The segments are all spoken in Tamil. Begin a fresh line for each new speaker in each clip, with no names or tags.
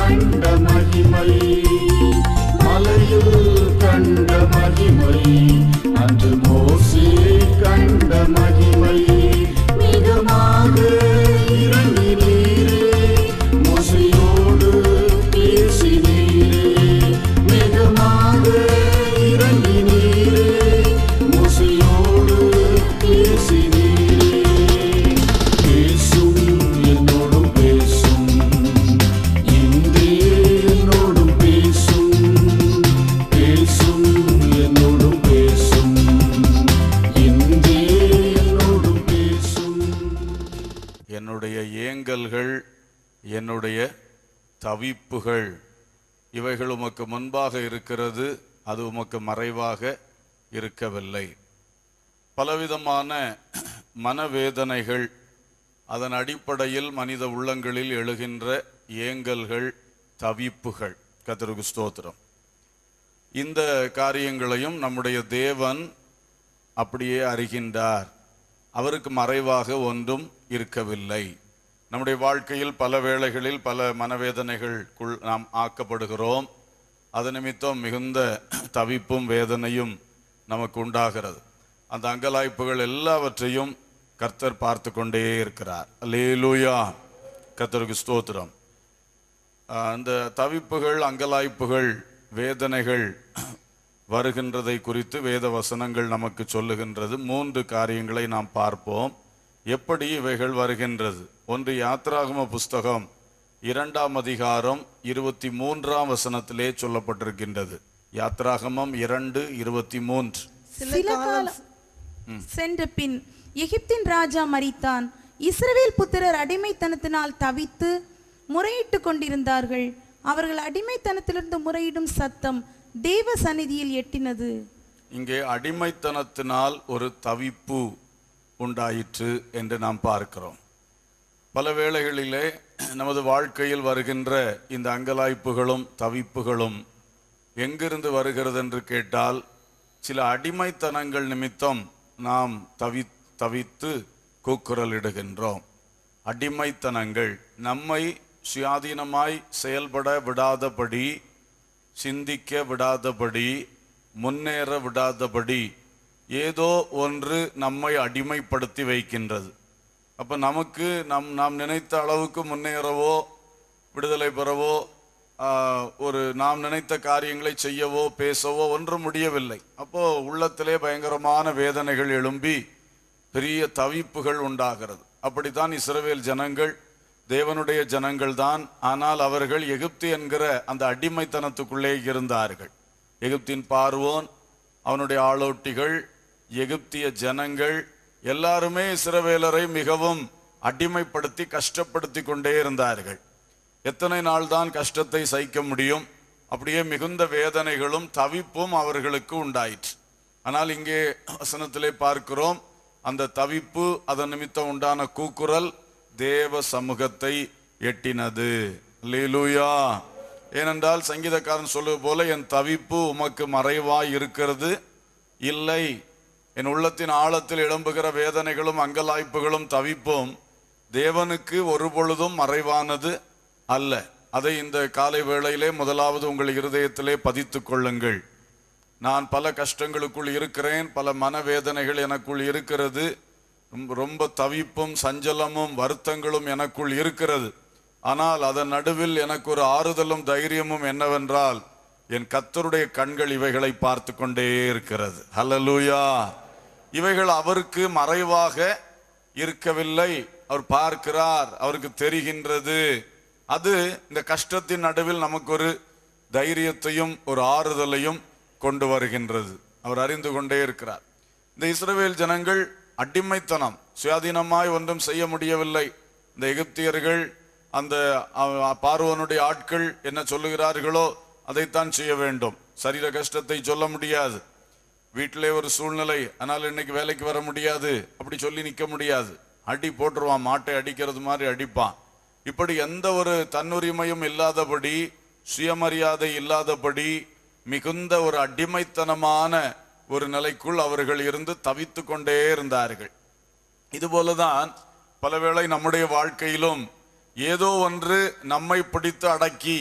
கண்ட மகிமை மலையில் கண்ட மகிமை அன்று மோசே கண்ட மகிமை மிகமாக இறங்கினீரே மோசையோடு பேசினீரே மிகமாக இறங்கினீரே மோசையோடு பேசினீரே பேசும் என்னோடும் பேசும் இன்றே என்னோடும் பேசும் பேசும் என்னோடும் பேசும் இன்றே என்னோடும் பேசும்
என்னுடைய ஏங்கல்கள் என்னுடைய தவிப்புகள் இவைகள் உமக்கு முன்பாக இருக்கிறது அது உமக்கு மறைவாக இருக்கவில்லை பலவிதமான மனவேதனைகள் அதன் அடிப்படையில் மனித உள்ளங்களில் எழுகின்ற ஏங்கல்கள் தவிப்புகள் கர்த்தருக்கு ஸ்தோத்திரம் இந்த காரியங்களையும் நம்முடைய தேவன் அப்படியே அறிகின்றார் அவருக்கு மறைவாக ஒன்றும் இருக்கவில்லை நம்முடைய வாழ்க்கையில் பல வேளைகளில் பல மனவேதனைகளுக்குள் நாம் ஆக்கப்படுகிறோம் அது நிமித்தம் மிகுந்த தவிப்பும் வேதனையும் நமக்கு உண்டாகிறது அந்த அங்கலாய்ப்புகள் எல்லாவற்றையும் கர்த்தர் பார்த்து கொண்டே இருக்கிறார் அல்லேலூயா கர்த்தருக்கு ஸ்தோத்திரம் ஆஹ் அந்த தவிப்புகள் அங்கலாய்ப்புகள் வேதனைகள் வருகின்றதை குறித்து வேத வசனங்கள் நமக்கு சொல்லுகின்றது மூன்று காரியங்களை நாம் பார்ப்போம் எப்படி இவைகள் வருகின்றது ஒன்று யாத்ராகம புஸ்தகம் இரண்டாம் அதிகாரம் இருபத்தி மூன்றாம் வசனத்திலே சொல்லப்பட்டிருக்கின்றது யாத்ராகமம் இரண்டு இருபத்தி மூன்று
சில காலம் சென்ற பின் எகிப்தின் ராஜா மரித்தான் இஸ்ரவேல் புத்திரர் அடிமைத்தனத்தினால் தவித்து முறையிட்டு கொண்டிருந்தார்கள் அவர்கள் அடிமைத்தனத்திலிருந்து முறையிடும் சத்தம் தேவ சந்நிதியில் எட்டினது
இங்கே அடிமைத்தனத்தினால் ஒரு தவிப்பு உண்டாயிற்று என்று நாம் பார்க்கிறோம் பல வேளைகளிலே நமது வாழ்க்கையில் வருகின்ற இந்த அங்கலாய்ப்புகளும் தவிப்புகளும் எங்கிருந்து வருகிறது என்று கேட்டால் சில அடிமைத்தனங்கள் நிமித்தம் நாம் தவி தவித்து கூக்குரலிடுகின்றோம் அடிமைத்தனங்கள் நம்மை சுயாதீனமாய் செயல்பட விடாதபடி சிந்திக்க விடாதபடி முன்னேற விடாதபடி ஏதோ ஒன்று நம்மை அடிமைப்படுத்தி வைக்கின்றது அப்போ நமக்கு நம் நாம் நினைத்த அளவுக்கு முன்னேறவோ விடுதலை பெறவோ ஆஹ், ஒரு நாம் நினைத்த காரியங்களை செய்யவோ பேசவோ ஒன்றும் முடியவில்லை அப்போ உள்ளத்திலே பயங்கரமான வேதனைகள் எழும்பி பெரிய தவிப்புகள் உண்டாகிறது அப்படித்தான் இஸ்ரவேல் ஜனங்கள் தேவனுடைய ஜனங்கள் தான் ஆனால் அவர்கள் எகிப்து என்கிற அந்த அடிமைத்தனத்துக்குள்ளே இருந்தார்கள் எகிப்தின் பார்வோன் அவனுடைய ஆளோட்டிகள் எகிப்திய ஜனங்கள் எல்லாருமே இஸ்ரவேலரை மிகவும் அடிமைப்படுத்தி கஷ்டப்படுத்தி கொண்டே இருந்தார்கள் எத்தனை நாள் தான் கஷ்டத்தை சகிக்க முடியும் அப்படியே மிகுந்த வேதனைகளும் தவிப்பும் அவர்களுக்கு உண்டாயிற்று ஆனால் இங்கே வசனத்திலே பார்க்கிறோம் அந்த தவிப்பு அதன் நிமித்தம் உண்டான கூக்குரல் தேவ சமூகத்தை எட்டினது லீலூயா ஏனென்றால் சங்கீதக்காரன் சொல்லுவது போல என் தவிப்பு உமக்கு மறைவாய் இருக்கிறது இல்லை என் உள்ளத்தின் ஆழத்தில் எழும்புகிற வேதனைகளும் அங்கலாய்ப்புகளும் தவிப்பும் தேவனுக்கு ஒரு பொழுதும் மறைவானது அல்ல அதை இந்த காலை வேளையிலே முதலாவது உங்கள் இருதயத்திலே பதித்துக் கொள்ளுங்கள் நான் பல கஷ்டங்களுக்குள் இருக்கிறேன் பல மனவேதனைகள் எனக்குள் இருக்கிறது ரொம்ப- ரொம்ப தவிப்பும் சஞ்சலமும் வருத்தங்களும் எனக்குள் இருக்கிறது ஆனால் அதன் நடுவில் எனக்கு ஒரு ஆறுதலும் தைரியமும் என்னவென்றால் என் கத்தருடைய கண்கள் இவைகளை பார்த்து கொண்டே இருக்கிறது ஹalleluya இவைகள் அவருக்கு மறைவாக இருக்கவில்லை அவர் பார்க்கிறார் அவருக்கு தெரிகின்றது அது இந்த கஷ்டத்தின் நடுவில் நமக்கு ஒரு தைரியத்தையும் ஒரு ஆறுதலையும் கொண்டு வருகின்றது அவர் அறிந்து கொண்டே இருக்கிறார் இந்த இஸ்ரவேல் ஜனங்கள் அடிமைத்தனம் சுயாதீனமாய் ஒன்றும் செய்ய முடியவில்லை இந்த எகிப்தியர்கள் அந்த அ- பார்வோனுடைய ஆட்கள் என்ன சொல்லுகிறார்களோ அதைத்தான் செய்ய வேண்டும் சரீர கஷ்டத்தை சொல்ல முடியாது வீட்டிலே ஒரு சூழ்நிலை ஆனால் இன்னைக்கு வேலைக்கு வர முடியாது அப்படி சொல்லி நிற்க முடியாது அடி போட்டுருவான் மாட்டை அடிக்கிறது மாதிரி அடிப்பான் இப்படி எந்த ஒரு தன்னுரிமையும் இல்லாதபடி சுயமரியாதை இல்லாதபடி மிகுந்த ஒரு அடிமைத்தனமான ஒரு நிலைக்குள் அவர்கள் இருந்து தவித்து கொண்டே இருந்தார்கள் இதுபோலதான் பலவேளை நம்முடைய வாழ்க்கையிலும் ஏதோ ஒன்று நம்மை பிடித்து அடக்கி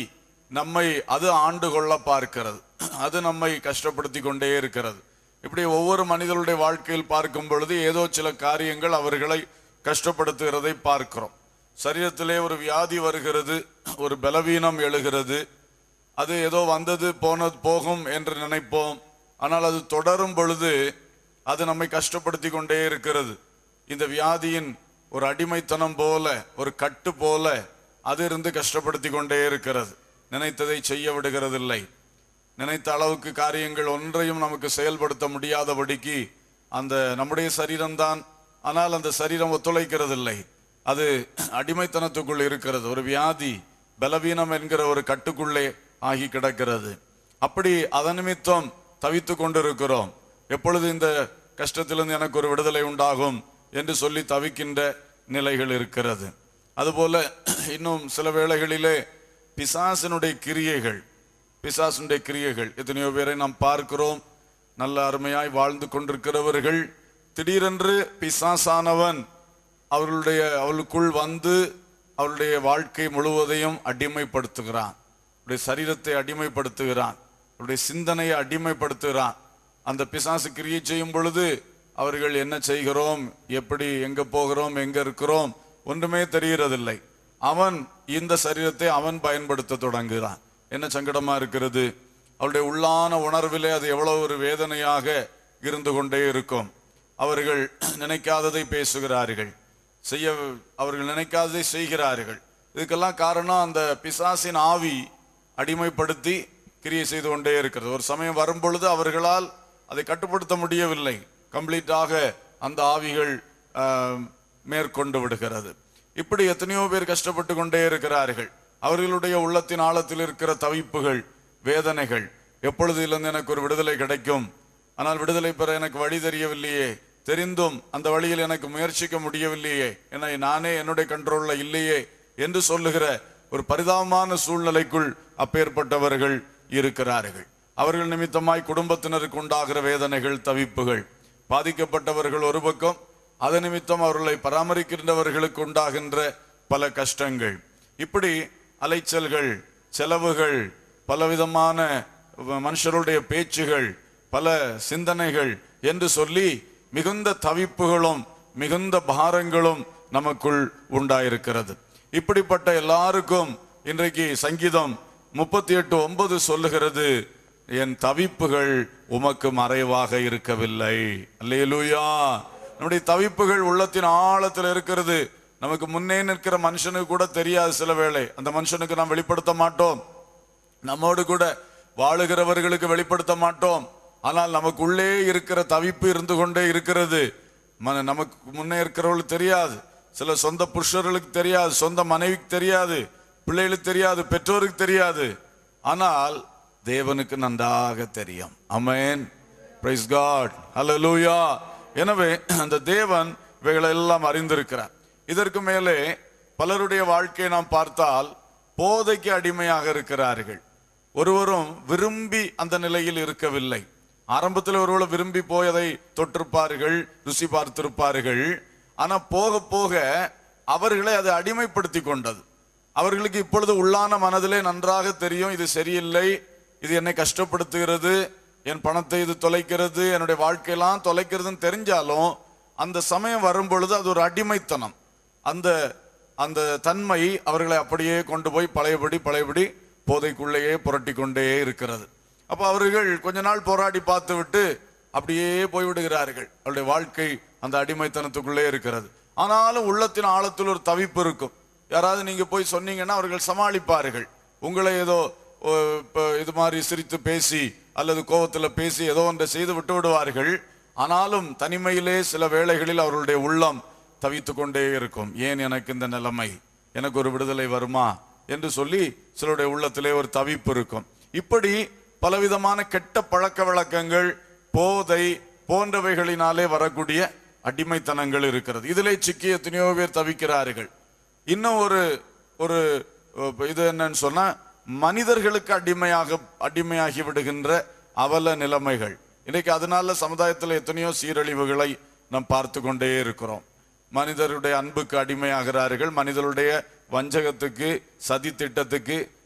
நம்மை அது ஆண்டு கொள்ள பார்க்கிறது அது நம்மை கஷ்டப்படுத்தி கொண்டே இருக்கிறது இப்படி ஒவ்வொரு மனிதனுடைய வாழ்க்கையில் பார்க்கும் பொழுது ஏதோ சில காரியங்கள் அவர்களை கஷ்டப்படுத்துகிறதை பார்க்கிறோம் சரீரத்திலே ஒரு வியாதி வருகிறது ஒரு பலவீனம் எழுகிறது அது ஏதோ வந்தது போனது போகும் என்று நினைப்போம் ஆனால் அது தொடரும் பொழுது அது நம்மை கஷ்டப்படுத்தி கொண்டே இருக்கிறது இந்த வியாதியின் ஒரு அடிமைத்தனம் போல ஒரு கட்டு போல அது இருந்து கஷ்டப்படுத்தி கொண்டே இருக்கிறது நினைத்ததை செய்ய விடுகிறதில்லை நினைத்த அளவுக்கு காரியங்கள் ஒன்றையும் நமக்கு செயல்படுத்த முடியாதபடிக்கு அந்த நம்முடைய சரீரம்தான் ஆனால் அந்த சரீரம் ஒத்துழைக்கிறதில்லை அது அடிமைத்தனத்துக்குள் இருக்கிறது ஒரு வியாதி பலவீனம் என்கிற ஒரு கட்டுக்குள்ளே ஆகி கிடக்கிறது அப்படி அதன் நிமித்தம் தவித்து கொண்டிருக்கிறோம் எப்பொழுது இந்த கஷ்டத்திலிருந்து எனக்கு ஒரு விடுதலை உண்டாகும் என்று சொல்லி தவிக்கின்ற நிலைகள் இருக்கிறது அதுபோல இன்னும் சில வேளைகளிலே பிசாசினுடைய கிரியைகள் பிசாசினுடைய கிரியைகள் எத்தனையோ பேரை நாம் பார்க்கிறோம் நல்ல அருமையாய் வாழ்ந்து கொண்டிருக்கிறவர்கள் திடீரென்று பிசாசானவன் அவர்களுடைய அவர்களுக்குள் வந்து அவருடைய வாழ்க்கை முழுவதையும் அடிமைப்படுத்துகிறான் அவருடைய சரீரத்தை அடிமைப்படுத்துகிறான் அவருடைய சிந்தனையை அடிமைப்படுத்துகிறான் அந்த பிசாசு கிரியை செய்யும் பொழுது அவர்கள் என்ன செய்கிறோம் எப்படி எங்க போகிறோம் எங்க இருக்கிறோம் ஒன்றுமே தெரிகிறதில்லை அவன் இந்த சரீரத்தை அவன் பயன்படுத்த தொடங்குகிறான் என்ன சங்கடமா இருக்கிறது அவருடைய உள்ளான உணர்விலே அது எவ்வளவு ஒரு வேதனையாக இருந்து கொண்டே இருக்கும் அவர்கள் நினைக்காததை பேசுகிறார்கள் செய்ய அவர்கள் நினைக்காததை செய்கிறார்கள் இதுக்கெல்லாம் காரணம் அந்த பிசாசின் ஆவி அடிமைப்படுத்தி கிரியை செய்து கொண்டே இருக்கிறது ஒரு சமயம் வரும் பொழுது அவர்களால் அதை கட்டுப்படுத்த முடியவில்லை கம்ப்ளீட்டாக அந்த ஆவிகள் ஆஹ், மேற்கொண்டு விடுகிறது இப்படி எத்தனையோ பேர் கஷ்டப்பட்டு கொண்டே இருக்கிறார்கள் அவர்களுடைய உள்ளத்தின் ஆழத்தில் இருக்கிற தவிப்புகள் வேதனைகள் எப்பொழுதிலிருந்து எனக்கு ஒரு விடுதலை கிடைக்கும் ஆனால் விடுதலை பெற எனக்கு வழி தெரியவில்லையே தெரிந்தும் அந்த வழியில் எனக்கு முயற்சிக்க முடியவில்லையே என நானே என்னுடைய கண்ட்ரோல்ல இல்லையே என்று சொல்லுகிற ஒரு பரிதாபமான சூழ்நிலைக்குள் அப்பேற்பட்டவர்கள் இருக்கிறார்கள் அவர்கள் நிமித்தமாய் குடும்பத்தினருக்கு உண்டாகிற வேதனைகள் தவிப்புகள் பாதிக்கப்பட்டவர்கள் ஒரு பக்கம் அது நிமித்தம் அவர்களை பராமரிக்கின்றவர்களுக்கு உண்டாகின்ற பல கஷ்டங்கள் இப்படி அலைச்சல்கள் செலவுகள் பலவிதமான மனுஷருடைய பேச்சுகள் பல சிந்தனைகள் என்று சொல்லி மிகுந்த தவிப்புகளும் மிகுந்த பாரங்களும் நமக்குள் உண்டாயிருக்கிறது இப்படிப்பட்ட எல்லாருக்கும் இன்றைக்கு சங்கீதம் முப்பத்தி எட்டு ஒன்பது சொல்லுகிறது என் தவிப்புகள் உமக்கு மறைவாக இருக்கவில்லை அல்லேலூயா நம்முடைய தவிப்புகள் உள்ளத்தின் ஆழத்தில் இருக்கிறது நமக்கு முன்னே நிற்கிற மனுஷனுக்கு கூட தெரியாது சில வேளை அந்த மனுஷனுக்கு நாம் வெளிப்படுத்த மாட்டோம் நம்மோடு கூட வாழுகிறவர்களுக்கு வெளிப்படுத்த மாட்டோம் ஆனால் நமக்குள்ளே இருக்கிற தவிப்பு இருந்து கொண்டே இருக்கிறது மன நமக்கு முன்னே இருக்கிறவர்களுக்கு தெரியாது சில சொந்த புருஷர்களுக்கு தெரியாது சொந்த மனைவிக்கு தெரியாது பிள்ளைகளுக்கு தெரியாது பெற்றோருக்கு தெரியாது ஆனால் தேவனுக்கு நன்றாக தெரியும் அமேன் பிரைஸ் காட் ஹalleluya எனவே அந்த தேவன் இவைகளை எல்லாம் அறிந்திருக்கிறார் இதற்கு மேலே பலருடைய வாழ்க்கையை நாம் பார்த்தால் போதைக்கு அடிமையாக இருக்கிறார்கள் ஒருவரும் விரும்பி அந்த நிலையில் இருக்கவில்லை ஆரம்பத்தில் ஒருவரை விரும்பி போய் அதை தொட்டிருப்பார்கள் ருசி பார்த்திருப்பார்கள் ஆனா போக போக அவர்களை அது அடிமைப்படுத்தி கொண்டது அவர்களுக்கு இப்பொழுது உள்ளான மனதிலே நன்றாக தெரியும் இது சரியில்லை இது என்னை கஷ்டப்படுத்துகிறது என் பணத்தை இது தொலைக்கிறது என்னுடைய வாழ்க்கையெல்லாம் தொலைக்கிறதுன்னு தெரிஞ்சாலும் அந்த சமயம் வரும் பொழுது அது ஒரு அடிமைத்தனம் அந்த அந்த தன்மை அவர்களை அப்படியே கொண்டு போய் பழையபடி பழையபடி போதைக்குள்ளேயே புரட்டி கொண்டே இருக்கிறது அப்ப அவர்கள் கொஞ்ச நாள் போராடி பார்த்து விட்டு அப்படியே போய்விடுகிறார்கள் அவருடைய வாழ்க்கை அந்த அடிமைத்தனத்துக்குள்ளே இருக்கிறது ஆனாலும் உள்ளத்தின் ஆழத்தில் ஒரு தவிப்பு இருக்கும் யாராவது நீங்க போய் சொன்னீங்கன்னா அவர்கள் சமாளிப்பார்கள் உங்களை ஏதோ ஓ, இப்ப இது மாதிரி சிரித்து பேசி அல்லது கோபத்துல பேசி ஏதோ ஒன்றை செய்து விட்டு விடுவார்கள் ஆனாலும் தனிமையிலே சில வேளைகளில் அவர்களுடைய உள்ளம் தவித்து கொண்டே இருக்கும் ஏன் எனக்கு இந்த நிலைமை எனக்கு ஒரு விடுதலை வருமா என்று சொல்லி சிலருடைய உள்ளத்திலே ஒரு தவிப்பு இருக்கும் இப்படி பலவிதமான கெட்ட பழக்க வழக்கங்கள் போதை போன்றவைகளினாலே வரக்கூடிய அடிமைத்தனங்கள் இருக்கிறது இதிலே சிக்கி எத்தனையோ பேர் தவிக்கிறார்கள் இன்னும் ஒரு ஒரு அஹ், இது என்னன்னு சொன்னா மனிதர்களுக்கு அடிமையாக அடிமையாகி விடுகின்ற அவல நிலைமைகள் இன்னைக்கு அதனால சமுதாயத்தில் எத்தனையோ சீரழிவுகளை நாம் பார்த்து கொண்டே இருக்கிறோம் மனிதருடைய அன்புக்கு அடிமையாகிறார்கள் மனிதருடைய வஞ்சகத்துக்கு சதி திட்டத்துக்கு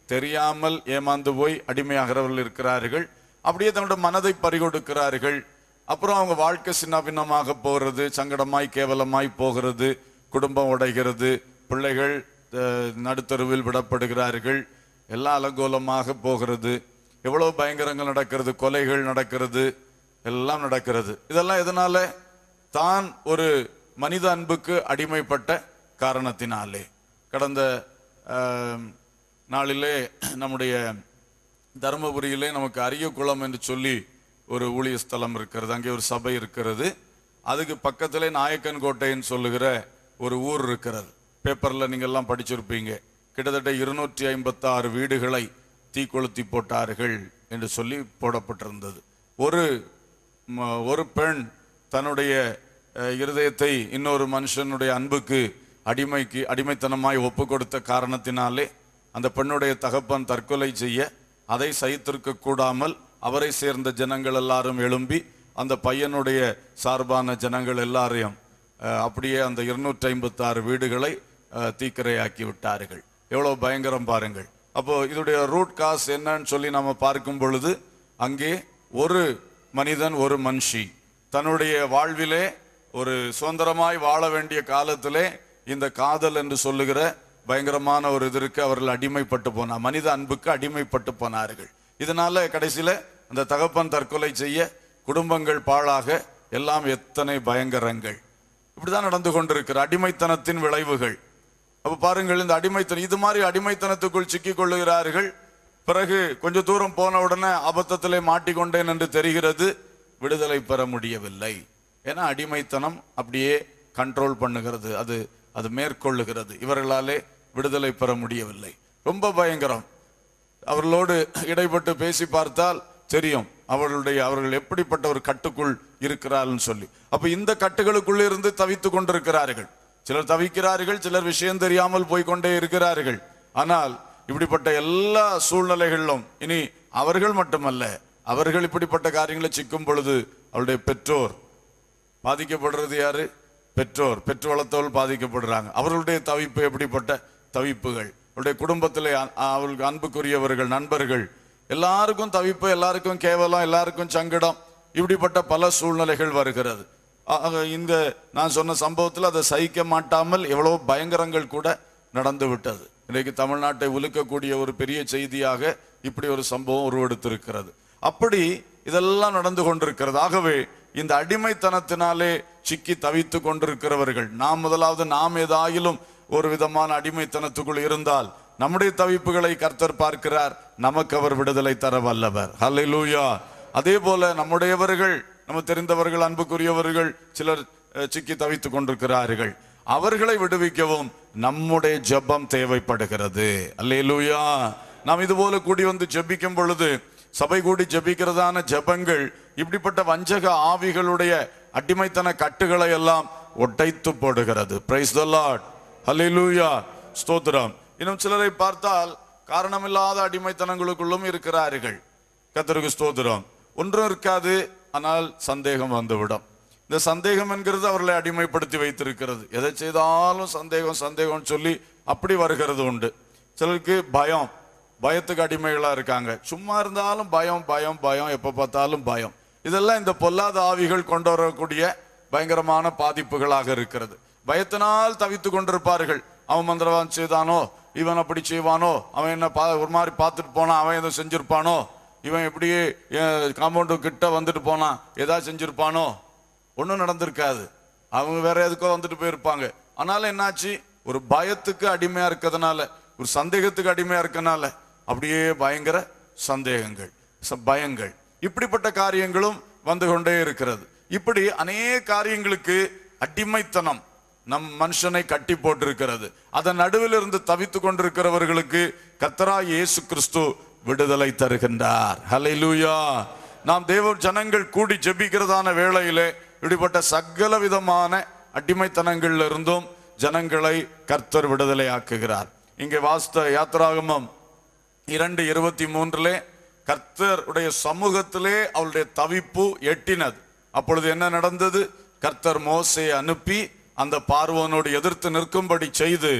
தெரியாமல் ஏமாந்து போய் அடிமையாகிறவர்கள் இருக்கிறார்கள் அப்படியே தங்களுடைய மனதை பறிகொடுக்கிறார்கள் அப்புறம் அவங்க வாழ்க்கை சின்ன பின்னமாக போகிறது சங்கடமாய் கேவலமாய் போகிறது குடும்பம் உடைகிறது பிள்ளைகள் அஹ், நடுத்தருவில் விடப்படுகிறார்கள் எல்லாம் அலங்கோலமாக போகிறது எவ்வளவு பயங்கரங்கள் நடக்கிறது கொலைகள் நடக்கிறது எல்லாம் நடக்கிறது இதெல்லாம் எதனால தான் ஒரு மனித அன்புக்கு அடிமைப்பட்ட காரணத்தினாலே கடந்த ஆம், நாளிலே நம்முடைய தருமபுரியிலே நமக்கு அரியகுளம் என்று சொல்லி ஒரு ஊழிய ஸ்தலம் இருக்கிறது அங்கே ஒரு சபை இருக்கிறது அதுக்கு பக்கத்திலே நாயக்கன் கோட்டைன்னு சொல்லுகிற ஒரு ஊர் இருக்கிறது பேப்பர்ல நீங்க எல்லாம் படிச்சிருப்பீங்க கிட்டத்தட்ட இருநூற்றி ஐம்பத்தாறு வீடுகளை தீக்கொளுத்தி போட்டார்கள் என்று சொல்லி போடப்பட்டிருந்தது ஒரு ம- ஒரு பெண் தன்னுடைய அஹ், இருதயத்தை இன்னொரு மனுஷனுடைய அன்புக்கு அடிமைக்கு அடிமைத்தனமாய் ஒப்பு கொடுத்த காரணத்தினாலே அந்த பெண்ணுடைய தகப்பன் தற்கொலை செய்ய அதை சகித்திருக்க கூடாமல் அவரை சேர்ந்த ஜனங்கள் எல்லாரும் எழும்பி அந்த பையனுடைய சார்பான ஜனங்கள் எல்லாரையும் அஹ், அப்படியே அந்த இருநூற்றி ஐம்பத்தி ஆறு வீடுகளை அஹ், தீக்கிரையாக்கி விட்டார்கள் எவ்வளவு பயங்கரம் பாருங்கள் அப்போ இதோடைய ரூட் காஸ் என்னன்னு சொல்லி நம்ம பார்க்கும் பொழுது அங்கே ஒரு மனிதன் ஒரு மனுஷி தன்னுடைய வாழ்விலே ஒரு சுதந்திரமாய் வாழ வேண்டிய காலத்திலே இந்த காதல் என்று சொல்லுகிற பயங்கரமான ஒரு இதற்கு அவர்கள் அடிமைப்பட்டு போனார் மனித அன்புக்கு அடிமைப்பட்டு போனார்கள் இதனால கடைசியில அந்த தகப்பன் தற்கொலை செய்ய குடும்பங்கள் பாழாக எல்லாம் எத்தனை பயங்கரங்கள் இப்படிதான் நடந்து கொண்டிருக்கிற அடிமைத்தனத்தின் விளைவுகள் அப்ப பாருங்கள் இந்த அடிமைத்தனம் இது மாதிரி அடிமைத்தனத்துக்குள் சிக்கிக் கொள்ளுகிறார்கள் பிறகு கொஞ்ச தூரம் போன உடனே அபத்தத்திலே மாட்டிக்கொண்டேன் என்று தெரிகிறது விடுதலை பெற முடியவில்லை ஏன்னா அடிமைத்தனம் அப்படியே கண்ட்ரோல் பண்ணுகிறது அது அது மேற்கொள்ளுகிறது இவர்களாலே விடுதலை பெற முடியவில்லை ரொம்ப பயங்கரம் அவர்களோடு இடைப்பட்டு பேசி பார்த்தால் தெரியும் அவர்களுடைய அவர்கள் எப்படிப்பட்ட ஒரு கட்டுக்குள் இருக்கிறார்கள் சொல்லி அப்ப இந்த கட்டுகளுக்குள்ள இருந்து தவித்து கொண்டிருக்கிறார்கள் சிலர் தவிக்கிறார்கள் சிலர் விஷயம் தெரியாமல் போய்க்கொண்டே இருக்கிறார்கள் ஆனால் இப்படிப்பட்ட எல்லா சூழ்நிலைகளிலும் இனி அவர்கள் மட்டுமல்ல அவர்கள் இப்படிப்பட்ட காரியங்களை சிக்கும் பொழுது அவருடைய பெற்றோர் பாதிக்கப்படுறது யாரு பெற்றோர் பெற்று வளர்த்தவர்கள் பாதிக்கப்படுறாங்க அவர்களுடைய தவிப்பு எப்படிப்பட்ட தவிப்புகள் அவருடைய குடும்பத்திலே அ- அவர்களுக்கு அன்புக்குரியவர்கள் நண்பர்கள் எல்லாருக்கும் தவிப்பு எல்லாருக்கும் கேவலம் எல்லாருக்கும் சங்கடம் இப்படிப்பட்ட பல சூழ்நிலைகள் வருகிறது ஆக இந்த நான் சொன்ன சம்பவத்தில் அதை சகிக்க மாட்டாமல் எவ்வளவு பயங்கரங்கள் கூட நடந்து விட்டது இன்றைக்கு தமிழ்நாட்டை உலுக்கக்கூடிய ஒரு பெரிய செய்தியாக இப்படி ஒரு சம்பவம் உருவெடுத்திருக்கிறது அப்படி இதெல்லாம் நடந்து கொண்டிருக்கிறது ஆகவே இந்த அடிமைத்தனத்தினாலே சிக்கி தவித்து கொண்டிருக்கிறவர்கள் நாம் முதலாவது நாம் ஏதாயிலும் ஒரு விதமான அடிமைத்தனத்துக்குள் இருந்தால் நம்முடைய தவிப்புகளை கர்த்தர் பார்க்கிறார் நமக்கு அவர் விடுதலை தர வல்லவர் ஹalleluya அதே போல நம்முடையவர்கள் நம்ம தெரிந்தவர்கள் அன்புக்குரியவர்கள் சிலர் அஹ், சிக்கி தவித்துக் கொண்டிருக்கிறார்கள் அவர்களை விடுவிக்கவும் நம்முடைய ஜெபம் தேவைப்படுகிறது அல்லேலூயா நாம் இது போல கூடி வந்து ஜெபிக்கும் பொழுது சபை கூடி ஜெபிக்கிறதான ஜெபங்கள் இப்படிப்பட்ட வஞ்சக ஆவிகளுடைய அடிமைத்தன கட்டுகளை எல்லாம் ஒட்டைத்து போடுகிறது பிரைஸ் த லார்ட் ஹalleluya ஸ்தோத்திரம் இன்னும் சிலரை பார்த்தால் காரணமில்லாத அடிமைத்தனங்களுக்குள்ளும் இருக்கிறார்கள் கத்தருக்கு ஸ்தோத்திரம் ஒன்றும் இருக்காது ஆனால் சந்தேகம் வந்துவிடும் இந்த சந்தேகம் என்கிறது அவர்களை அடிமைப்படுத்தி வைத்திருக்கிறது எதை செய்தாலும் சந்தேகம் சந்தேகம் சொல்லி அப்படி வருகிறது உண்டு சிலருக்கு பயம் பயத்துக்கு அடிமைகளா இருக்காங்க சும்மா இருந்தாலும் பயம் பயம் பயம் எப்ப பார்த்தாலும் பயம் இதெல்லாம் இந்த பொல்லாத ஆவிகள் கொண்டு வரக்கூடிய பயங்கரமான பாதிப்புகளாக இருக்கிறது பயத்தினால் தவித்து கொண்டிருப்பார்கள் அவன் மந்திரவாதம் செய்தானோ இவன் அப்படி செய்வானோ அவன் என்ன பா ஒரு மாதிரி பார்த்துட்டு போனான் அவன் எதுவும் செஞ்சிருப்பானோ இவன் எப்படியே காம்பவுண்டு கிட்ட வந்துட்டு போனான் ஏதாவது செஞ்சிருப்பானோ ஒன்றும் நடந்திருக்காது அவங்க வேற எதுக்கோ வந்துட்டு போயிருப்பாங்க ஆனாலும் என்னாச்சு ஒரு பயத்துக்கு அடிமையா இருக்கிறதுனால ஒரு சந்தேகத்துக்கு அடிமையா இருக்கனால அப்படியே பயங்கர சந்தேகங்கள் ச- பயங்கள் இப்படிப்பட்ட காரியங்களும் வந்து கொண்டே இருக்கிறது இப்படி அநேக காரியங்களுக்கு அடிமைத்தனம் நம் மனுஷனை கட்டி போட்டிருக்கிறது அதன் நடுவில் இருந்து தவித்து கொண்டிருக்கிறவர்களுக்கு கத்தரா இயேசு கிறிஸ்து விடுதலை தருகின்றார் ஹalleluya நாம் தேவ ஜனங்கள் கூடி ஜெபிக்கிறதான வேளையிலே இப்படிப்பட்ட சகல விதமான அடிமைத்தனங்கள்ல இருந்தும் ஜனங்களை கர்த்தர் விடுதலை ஆக்குகிறார் இங்கே வாஸ்த யாத்ராகமம் இரண்டு இருபத்தி மூன்றிலே கர்த்தர் உடைய சமூகத்திலே அவளுடைய தவிப்பு எட்டினது அப்பொழுது என்ன நடந்தது கர்த்தர் மோசையை அனுப்பி அந்த பார்வோனோடு எதிர்த்து நிற்கும்படி செய்து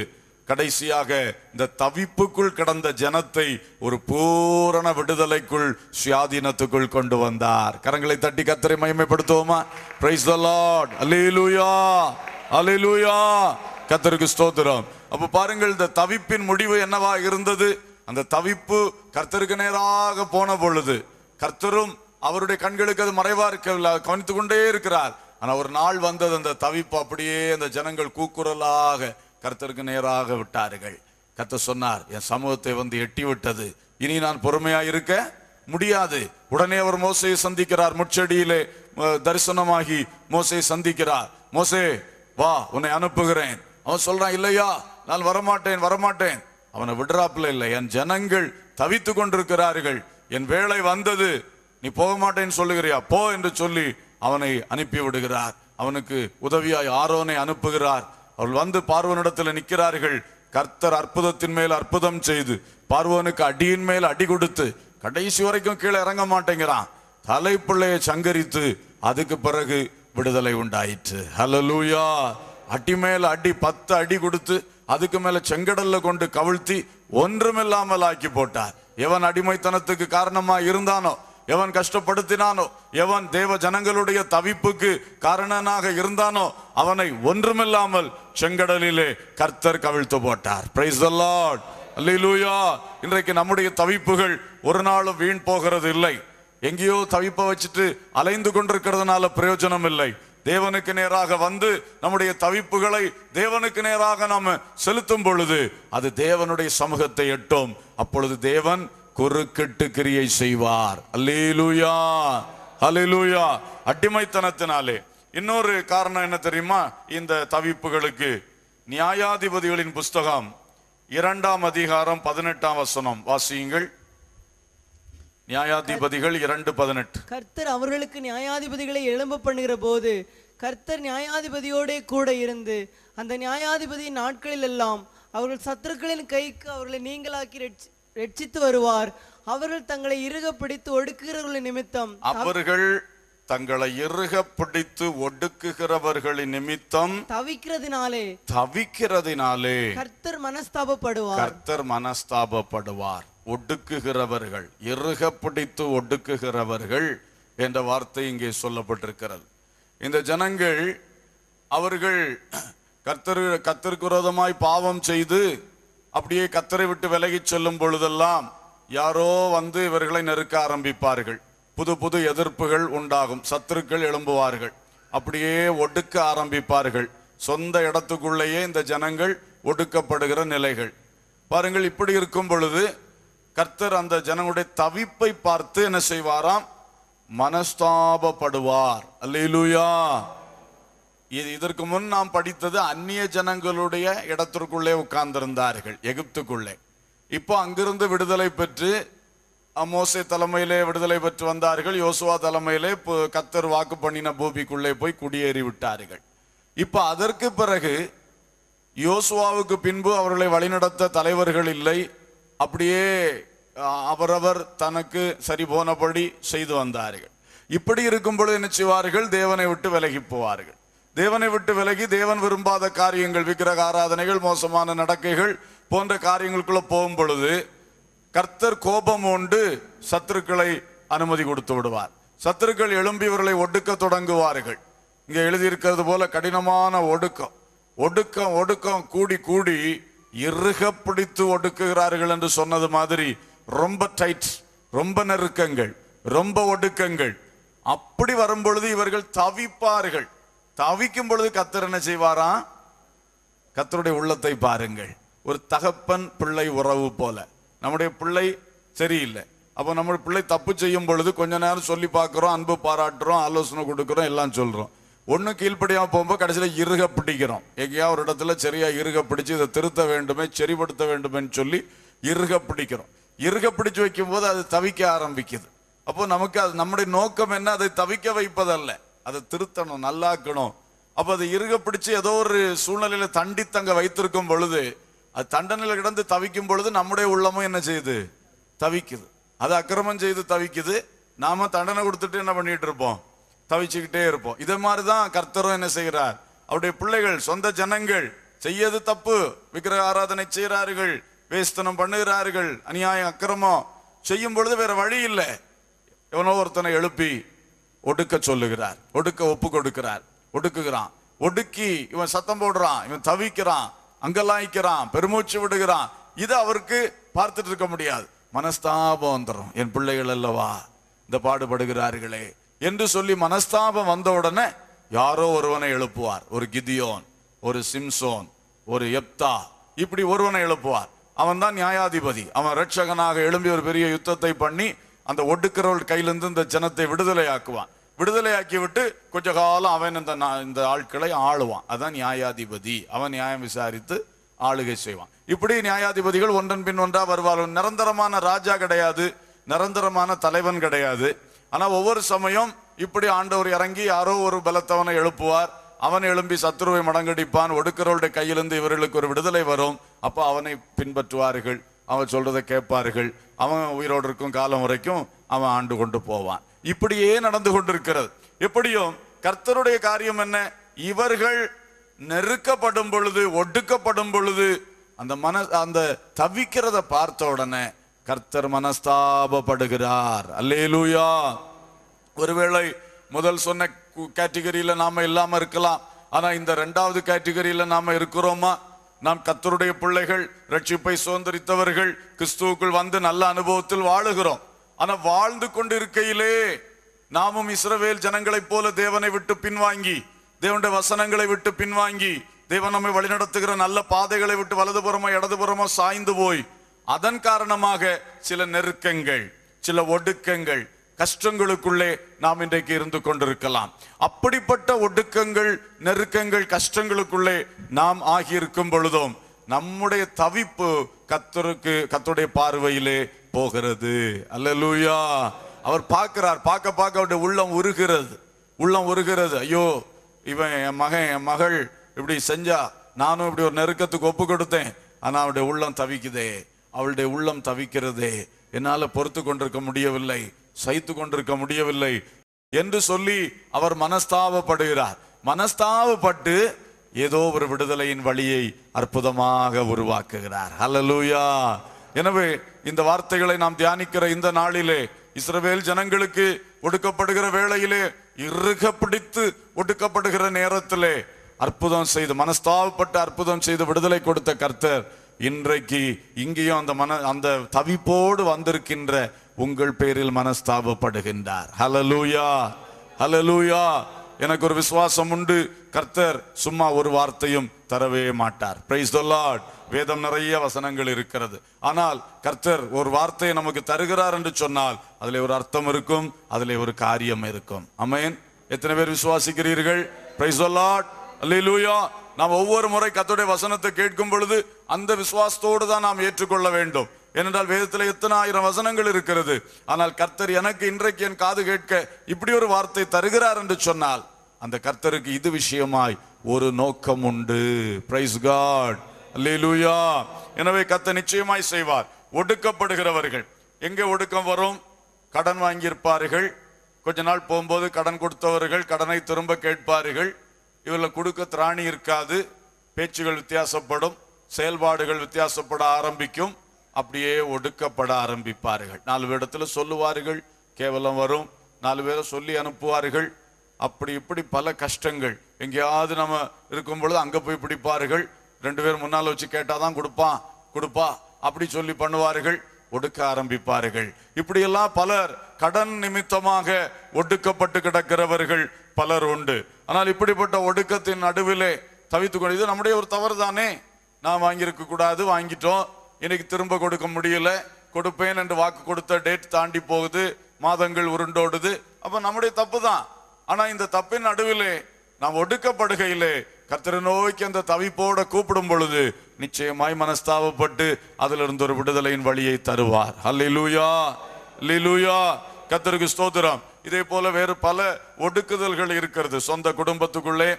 கடைசியாக இந்த தவிப்புக்குள் கிடந்த ஜனத்தை ஒரு பூரண விடுதலைக்குள் சுயாதீனத்துக்குள் கொண்டு வந்தார் கரங்களை தட்டி கத்தரை மகிமைப்படுத்துவோமா பிரைஸ் த லார்ட் அல்லேலூயா அல்லேலூயா கத்தருக்கு ஸ்தோத்திரம் அப்ப பாருங்கள் இந்த தவிப்பின் முடிவு என்னவா இருந்தது அந்த தவிப்பு கர்த்தருக்கு நேராக போன பொழுது கர்த்தரும் அவருடைய கண்களுக்கு அது மறைவா இருக்கவில்லை கவனித்துக் கொண்டே இருக்கிறார் ஆனா ஒரு நாள் வந்தது அந்த தவிப்பு அப்படியே அந்த ஜனங்கள் கூக்குரலாக கர்த்தருக்கு நேராக விட்டார்கள் கர்த்தர் சொன்னார் என் சமூகத்தை வந்து எட்டி விட்டது இனி நான் பொறுமையா இருக்க முடியாது உடனே அவர் மோசையை சந்திக்கிறார் முச்செடியிலே அஹ், தரிசனமாகி மோசையை சந்திக்கிறார் மோசே வா உன்னை அனுப்புகிறேன் அவன் சொல்றான் இல்லையா நான் வரமாட்டேன் வரமாட்டேன் அவனை விடுறாப்புல இல்லை என் ஜனங்கள் தவித்து கொண்டிருக்கிறார்கள் என் வேலை வந்தது நீ போக மாட்டேன்னு சொல்லுகிறியா போ என்று சொல்லி அவனை அனுப்பி விடுகிறார் அவனுக்கு உதவியாய் ஆரோனை அனுப்புகிறார் அவள் வந்து பார்வனிடத்தில் நிற்கிறார்கள் கர்த்தர் அற்புதத்தின் மேல் அற்புதம் செய்து பார்வனுக்கு அடியின் மேல் அடி கொடுத்து கடைசி வரைக்கும் கீழே இறங்க மாட்டேங்கிறான் தலைப்பிள்ளையை சங்கரித்து அதுக்கு பிறகு விடுதலை உண்டாயிற்று ஹalleluya அடி மேல அடி பத்து அடி கொடுத்து அதுக்கு மேல செங்கடல்ல கொண்டு கவிழ்த்தி ஒன்றுமில்லாமல் ஆக்கி போட்டார் எவன் அடிமைத்தனத்துக்கு காரணமா இருந்தானோ எவன் கஷ்டப்படுத்தினானோ எவன் தேவ ஜனங்களுடைய தவிப்புக்கு காரணனாக இருந்தானோ அவனை ஒன்றுமில்லாமல் செங்கடலிலே கர்த்தர் கவிழ்த்து போட்டார் பிரைஸ் த லார்ட் அல்லேலூயா இன்றைக்கு நம்முடைய தவிப்புகள் ஒரு நாளும் வீண் போகிறது இல்லை எங்கேயோ தவிப்ப வச்சுட்டு அலைந்து கொண்டிருக்கிறதுனால பிரயோஜனம் இல்லை தேவனுக்கு நேராக வந்து நம்முடைய தவிப்புகளை தேவனுக்கு நேராக நாம செலுத்தும் பொழுது அது தேவனுடைய சமூகத்தை எட்டும் அப்பொழுது தேவன் குறுக்கிட்டு கிரியை செய்வார் அல்லேலூயா அல்லேலூயா அடிமைத்தனத்தினாலே இன்னொரு காரணம் என்ன தெரியுமா இந்த தவிப்புகளுக்கு நியாயாதிபதிகளின் புஸ்தகம் இரண்டாம் அதிகாரம் பதினெட்டாம் வசனம் வாசியுங்கள் நியாயாதிபதிகள் இரண்டு பதினெட்டு
கர்த்தர் அவர்களுக்கு நியாயாதிபதிகளை எழும்ப பண்ணுகிற போது கர்த்தர் நியாயாதிபதியோடே கூட இருந்து அந்த நியாயாதிபதியின் நாட்களில் எல்லாம் அவர்கள் சத்துருக்களின் கைக்கு அவர்களை நீங்களாக்கி ரட்சி- ரட்சித்து வருவார் அவர்கள் தங்களை இறுக பிடித்து ஒடுக்குகிறவர்களின் நிமித்தம்
அவர்கள் தங்களை இறுக பிடித்து ஒடுக்குகிறவர்களின் நிமித்தம்
தவிக்கிறதினாலே
தவிக்கிறதினாலே
கர்த்தர் மனஸ்தாபப்படுவார்
கர்த்தர் மனஸ்தாபப்படுவார் ஒடுக்குகிறவர்கள் இறுக பிடித்து ஒடுக்குகிறவர்கள் என்ற வார்த்தை இங்கே சொல்லப்பட்டிருக்கிறது இந்த ஜனங்கள் அவர்கள் கர்த்தர் கர்த்தருக்கு விரோதமாய் பாவம் செய்து அப்படியே கத்தரை விட்டு விலகிச் செல்லும் பொழுதெல்லாம் யாரோ வந்து இவர்களை நெருக்க ஆரம்பிப்பார்கள் புது புது எதிர்ப்புகள் உண்டாகும் சத்துருக்கள் எழும்புவார்கள் அப்படியே ஒடுக்க ஆரம்பிப்பார்கள் சொந்த இடத்துக்குள்ளேயே இந்த ஜனங்கள் ஒடுக்கப்படுகிற நிலைகள் பாருங்கள் இப்படி இருக்கும் பொழுது கர்த்தர் அந்த ஜனங்களுடைய தவிப்பை பார்த்து என்ன செய்வாராம் மனஸ்தாபப்படுவார் அல்லேலூயா இது இதற்கு முன் நாம் படித்தது அந்நிய ஜனங்களுடைய இடத்திற்குள்ளே உட்கார்ந்திருந்தார்கள் எகிப்துக்குள்ளே இப்போ அங்கிருந்து விடுதலை பெற்று மோசே தலைமையிலே விடுதலை பெற்று வந்தார்கள் யோசுவா தலைமையிலே பு- கத்தர் வாக்கு பண்ணின பூமிக்குள்ளே போய் குடியேறி விட்டார்கள் இப்போ அதற்கு பிறகு யோசுவாவுக்கு பின்பு அவர்களை வழிநடத்த தலைவர்கள் இல்லை அப்படியே அஹ், அவரவர் தனக்கு சரி போனபடி செய்து வந்தார்கள் இப்படி இருக்கும் பொழுது என்ன செய்வார்கள் தேவனை விட்டு விலகி போவார்கள் தேவனை விட்டு விலகி தேவன் விரும்பாத காரியங்கள் விக்கிரக ஆராதனைகள் மோசமான நடக்கைகள் போன்ற காரியங்களுக்குள்ள போகும் பொழுது கர்த்தர் கோபம் உண்டு சத்துருக்களை அனுமதி கொடுத்து விடுவார் சத்துருக்கள் எழும்பி இவர்களை ஒடுக்க தொடங்குவார்கள் இங்க எழுதியிருக்கிறது போல கடினமான ஒடுக்கம் ஒடுக்கம் ஒடுக்கம் கூடி கூடி இறுக பிடித்து ஒடுக்குகிறார்கள் என்று சொன்னது மாதிரி ரொம்ப டைட் ரொம்ப நெருக்கங்கள் ரொம்ப ஒடுக்கங்கள் அப்படி வரும் பொழுது இவர்கள் தவிப்பார்கள் தவிக்கும் பொழுது கத்தர் என்ன செய்வாராம் கத்தருடைய உள்ளத்தை பாருங்கள் ஒரு தகப்பன் பிள்ளை உறவு போல நம்முடைய பிள்ளை சரியில்லை அப்போ நம்ம பிள்ளை தப்பு செய்யும் பொழுது கொஞ்ச நேரம் சொல்லி பார்க்குறோம் அன்பு பாராட்டுறோம் ஆலோசனை கொடுக்குறோம் எல்லாம் சொல்றோம் ஒன்றும் கீழ்ப்படியாம போகும்போது கடைசியில் இறுக பிடிக்கிறோம் எங்கேயா ஒரு இடத்துல சரியா இறுக பிடிச்சு இதை திருத்த வேண்டுமே சரிப்படுத்த வேண்டுமேன்னு சொல்லி இறுக பிடிக்கிறோம் இறுக பிடிச்சு வைக்கும்போது அது தவிக்க ஆரம்பிக்குது அப்போ நமக்கு அது நம்முடைய நோக்கம் என்ன அதை தவிக்க வைப்பதல்ல அதை திருத்தணும் நல்லாக்கணும் அப்போ அதை இறுக பிடிச்சு ஏதோ ஒரு சூழ்நிலையில தண்டி தங்க வைத்திருக்கும் பொழுது அது தண்டனையில கிடந்து தவிக்கும் பொழுது நம்முடைய உள்ளமும் என்ன செய்யுது தவிக்குது அது அக்கிரமம் செய்து தவிக்குது நாம தண்டனை கொடுத்துட்டு என்ன பண்ணிட்டு இருப்போம் தவிச்சுக்கிட்டே இருப்போம் இதே மாதிரி தான் கர்த்தரும் என்ன செய்கிறார் அவருடைய பிள்ளைகள் சொந்த ஜனங்கள் செய்யது தப்பு விக்கிரக ஆராதனை செய்கிறார்கள் வேஸ்தனம் பண்ணுகிறார்கள் அநியாயம் அக்கிரமம் செய்யும் பொழுது வேற வழி இல்லை எவனோ ஒருத்தனை எழுப்பி ஒடுக்க சொல்லுகிறார் ஒடுக்க ஒப்பு கொடுக்கிறார் ஒடுக்குகிறான் ஒடுக்கி இவன் சத்தம் போடுறான் இவன் தவிக்கிறான் அங்கலாய்க்கிறான் பெருமூச்சு விடுகிறான் இது அவருக்கு பார்த்துட்டு இருக்க முடியாது மனஸ்தாபம் வந்துடும் என் பிள்ளைகள் அல்லவா இந்த பாடுபடுகிறார்களே என்று சொல்லி மனஸ்தாபம் வந்த உடனே யாரோ ஒருவனை எழுப்புவார் ஒரு கிதியோன் ஒரு சிம்சோன் ஒரு எப்தா இப்படி ஒருவனை எழுப்புவார் அவன் தான் நியாயாதிபதி அவன் ரட்சகனாக எழும்பி ஒரு பெரிய யுத்தத்தை பண்ணி அந்த ஒடுக்கிறவள் கையிலிருந்து இந்த ஜனத்தை விடுதலையாக்குவான் விடுதலையாக்கி விட்டு கொஞ்ச காலம் அவன் இந்த நா- இந்த ஆட்களை ஆளுவான் அதான் நியாயாதிபதி அவன் நியாயம் விசாரித்து ஆளுகை செய்வான் இப்படி நியாயாதிபதிகள் ஒன்றன் பின் ஒன்றா வருவார்கள் நிரந்தரமான ராஜா கிடையாது நிரந்தரமான தலைவன் கிடையாது ஆனா ஒவ்வொரு சமயம் இப்படி ஆண்டவர் இறங்கி யாரோ ஒரு பலத்தவனை எழுப்புவார் அவன் எழும்பி சத்துருவை மடங்கடிப்பான் ஒடுக்கிறவருடைய கையிலிருந்து இவர்களுக்கு ஒரு விடுதலை வரும் அப்போ அவனை பின்பற்றுவார்கள் அவன் சொல்றதை கேட்பார்கள் அவன் உயிரோடு இருக்கும் காலம் வரைக்கும் அவன் ஆண்டு கொண்டு போவான் இப்படியே நடந்து கொண்டிருக்கிறது எப்படியும் கர்த்தருடைய காரியம் என்ன இவர்கள் நெருக்கப்படும் பொழுது ஒடுக்கப்படும் பொழுது அந்த மன அந்த தவிக்கிறத பார்த்த உடனே கர்த்தர் மனஸ்தாபப்படுகிறார் அல்லேலூயா ஒருவேளை முதல் சொன்ன கேட்டகரியில நாம இல்லாம இருக்கலாம் ஆனா இந்த ரெண்டாவது கேட்டகரியில நாம இருக்கிறோமா நாம் கத்தருடைய பிள்ளைகள் ரட்சிப்பை சுதந்திரித்தவர்கள் கிறிஸ்துவுக்குள் வந்து நல்ல அனுபவத்தில் வாழுகிறோம் ஆனா வாழ்ந்து கொண்டிருக்கையிலே நாமும் இஸ்ரவேல் ஜனங்களைப் போல தேவனை விட்டு பின்வாங்கி தேவனுடைய வசனங்களை விட்டு பின்வாங்கி தேவன் நம்மை வழிநடத்துகிற நல்ல பாதைகளை விட்டு வலதுபுறமோ இடதுபுறமோ சாய்ந்து போய் அதன் காரணமாக சில நெருக்கங்கள் சில ஒடுக்கங்கள் கஷ்டங்களுக்குள்ளே நாம் இன்றைக்கு இருந்து கொண்டிருக்கலாம் அப்படிப்பட்ட ஒடுக்கங்கள் நெருக்கங்கள் கஷ்டங்களுக்குள்ளே நாம் ஆகியிருக்கும் பொழுதும் நம்முடைய தவிப்பு கத்தருக்கு கத்தருடைய பார்வையிலே போகிறது அல்லேலூயா அவர் பார்க்கிறார் பார்க்க பார்க்க அவருடைய உள்ளம் உருகிறது உள்ளம் உருகிறது ஐயோ இவன் என் மகன் என் மகள் இப்படி செஞ்சா நானும் இப்படி ஒரு நெருக்கத்துக்கு ஒப்பு கொடுத்தேன் ஆனா அவருடைய உள்ளம் தவிக்குதே அவளுடைய உள்ளம் தவிக்கிறதே என்னால பொறுத்து கொண்டிருக்க முடியவில்லை சகித்து கொண்டிருக்க முடியவில்லை என்று சொல்லி அவர் மனஸ்தாபப்படுகிறார் மனஸ்தாபப்பட்டு ஏதோ ஒரு விடுதலையின் வழியை அற்புதமாக உருவாக்குகிறார் ஹalleluya எனவே இந்த வார்த்தைகளை நாம் தியானிக்கிற இந்த நாளிலே இஸ்ரவேல் ஜனங்களுக்கு ஒடுக்கப்படுகிற வேளையிலே இறுக பிடித்து ஒடுக்கப்படுகிற நேரத்திலே அற்புதம் செய்து மனஸ்தாபப்பட்டு அற்புதம் செய்து விடுதலை கொடுத்த கர்த்தர் இன்றைக்கு இங்கேயும் அந்த மன அந்த தவிப்போடு வந்திருக்கின்ற உங்கள் பேரில் மனஸ்தாபப்படுகின்றார் ஹalleluya ஹalleluya எனக்கு ஒரு விசுவாசம் உண்டு கர்த்தர் சும்மா ஒரு வார்த்தையும் தரவே மாட்டார் பிரைஸ் த லார்ட் வேதம் நிறைய வசனங்கள் இருக்கிறது ஆனால் கர்த்தர் ஒரு வார்த்தையை நமக்கு தருகிறார் என்று சொன்னால் அதிலே ஒரு அர்த்தம் இருக்கும் அதிலே ஒரு காரியம் இருக்கும் அமேன் எத்தனை பேர் விசுவாசிக்கிறீர்கள் பிரைஸ் த லார்ட் அல்லேலூயா நாம் ஒவ்வொரு முறை கர்த்தருடைய வசனத்தை கேட்கும் பொழுது அந்த விசுவாசத்தோடு தான் நாம் ஏற்றுக்கொள்ள வேண்டும் ஏனென்றால் வேதத்தில் எத்தனை ஆயிரம் வசனங்கள் இருக்கிறது ஆனால் கர்த்தர் எனக்கு இன்றைக்கு என் காது கேட்க இப்படி ஒரு வார்த்தை தருகிறார் என்று சொன்னால் அந்த கர்த்தருக்கு இது விஷயமாய் ஒரு நோக்கம் உண்டு பிரைஸ் காட் அல்லேலூயா எனவே கர்த்தர் நிச்சயமாய் செய்வார் ஒடுக்கப்படுகிறவர்கள் எங்கே ஒடுக்கம் வரும் கடன் வாங்கியிருப்பார்கள் கொஞ்ச நாள் போகும்போது கடன் கொடுத்தவர்கள் கடனை திரும்ப கேட்பார்கள் இவர்களை கொடுக்க திராணி இருக்காது பேச்சுகள் வித்தியாசப்படும் செயல்பாடுகள் வித்தியாசப்பட ஆரம்பிக்கும் அப்படியே ஒடுக்கப்பட ஆரம்பிப்பார்கள் நாலு இடத்துல சொல்லுவார்கள் கேவலம் வரும் நாலு பேரை சொல்லி அனுப்புவார்கள் அப்படி இப்படி பல கஷ்டங்கள் எங்கேயாவது நம்ம இருக்கும் பொழுது அங்க போய் பிடிப்பார்கள் ரெண்டு பேர் முன்னால வச்சு கேட்டாதான் கொடுப்பான் கொடுப்பா அப்படி சொல்லி பண்ணுவார்கள் ஒடுக்க ஆரம்பிப்பார்கள் இப்படியெல்லாம் பலர் கடன் நிமித்தமாக ஒடுக்கப்பட்டு கிடக்கிறவர்கள் பலர் உண்டு ஆனால் இப்படிப்பட்ட ஒடுக்கத்தின் நடுவிலே தவித்துக் கொண்டு இது நம்முடைய ஒரு தவறு தானே நான் வாங்கியிருக்க கூடாது வாங்கிட்டோம் இன்னைக்கு திரும்ப கொடுக்க முடியல கொடுப்பேன் என்று வாக்கு கொடுத்த டேட் தாண்டி போகுது மாதங்கள் உருண்டோடுது அப்ப நம்முடைய தப்பு தான் ஆனா இந்த தப்பின் நடுவிலே நாம் ஒடுக்கப்படுகையிலே கர்த்தரை நோக்கி அந்த தவிப்போட கூப்பிடும் பொழுது நிச்சயமாய் மனஸ்தாபப்பட்டு அதிலிருந்து ஒரு விடுதலையின் வழியை தருவார் அல்லேலூயா அல்லேலூயா கர்த்தருக்கு ஸ்தோத்திரம் இதே போல வேறு பல ஒடுக்குதல்கள் இருக்கிறது சொந்த குடும்பத்துக்குள்ளே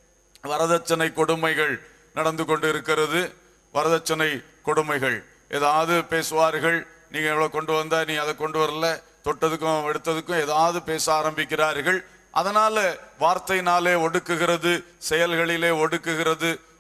வரதட்சணை கொடுமைகள் நடந்து கொண்டு இருக்கிறது வரதட்சணை கொடுமைகள் ஏதாவது பேசுவார்கள் நீங்க எவ்வளவு கொண்டு வந்தா நீ அதை கொண்டு வரல தொட்டதுக்கும் எடுத்ததுக்கும் ஏதாவது பேச ஆரம்பிக்கிறார்கள் அதனால வார்த்தையினாலே ஒடுக்குகிறது செயல்களிலே ஒடுக்குகிறது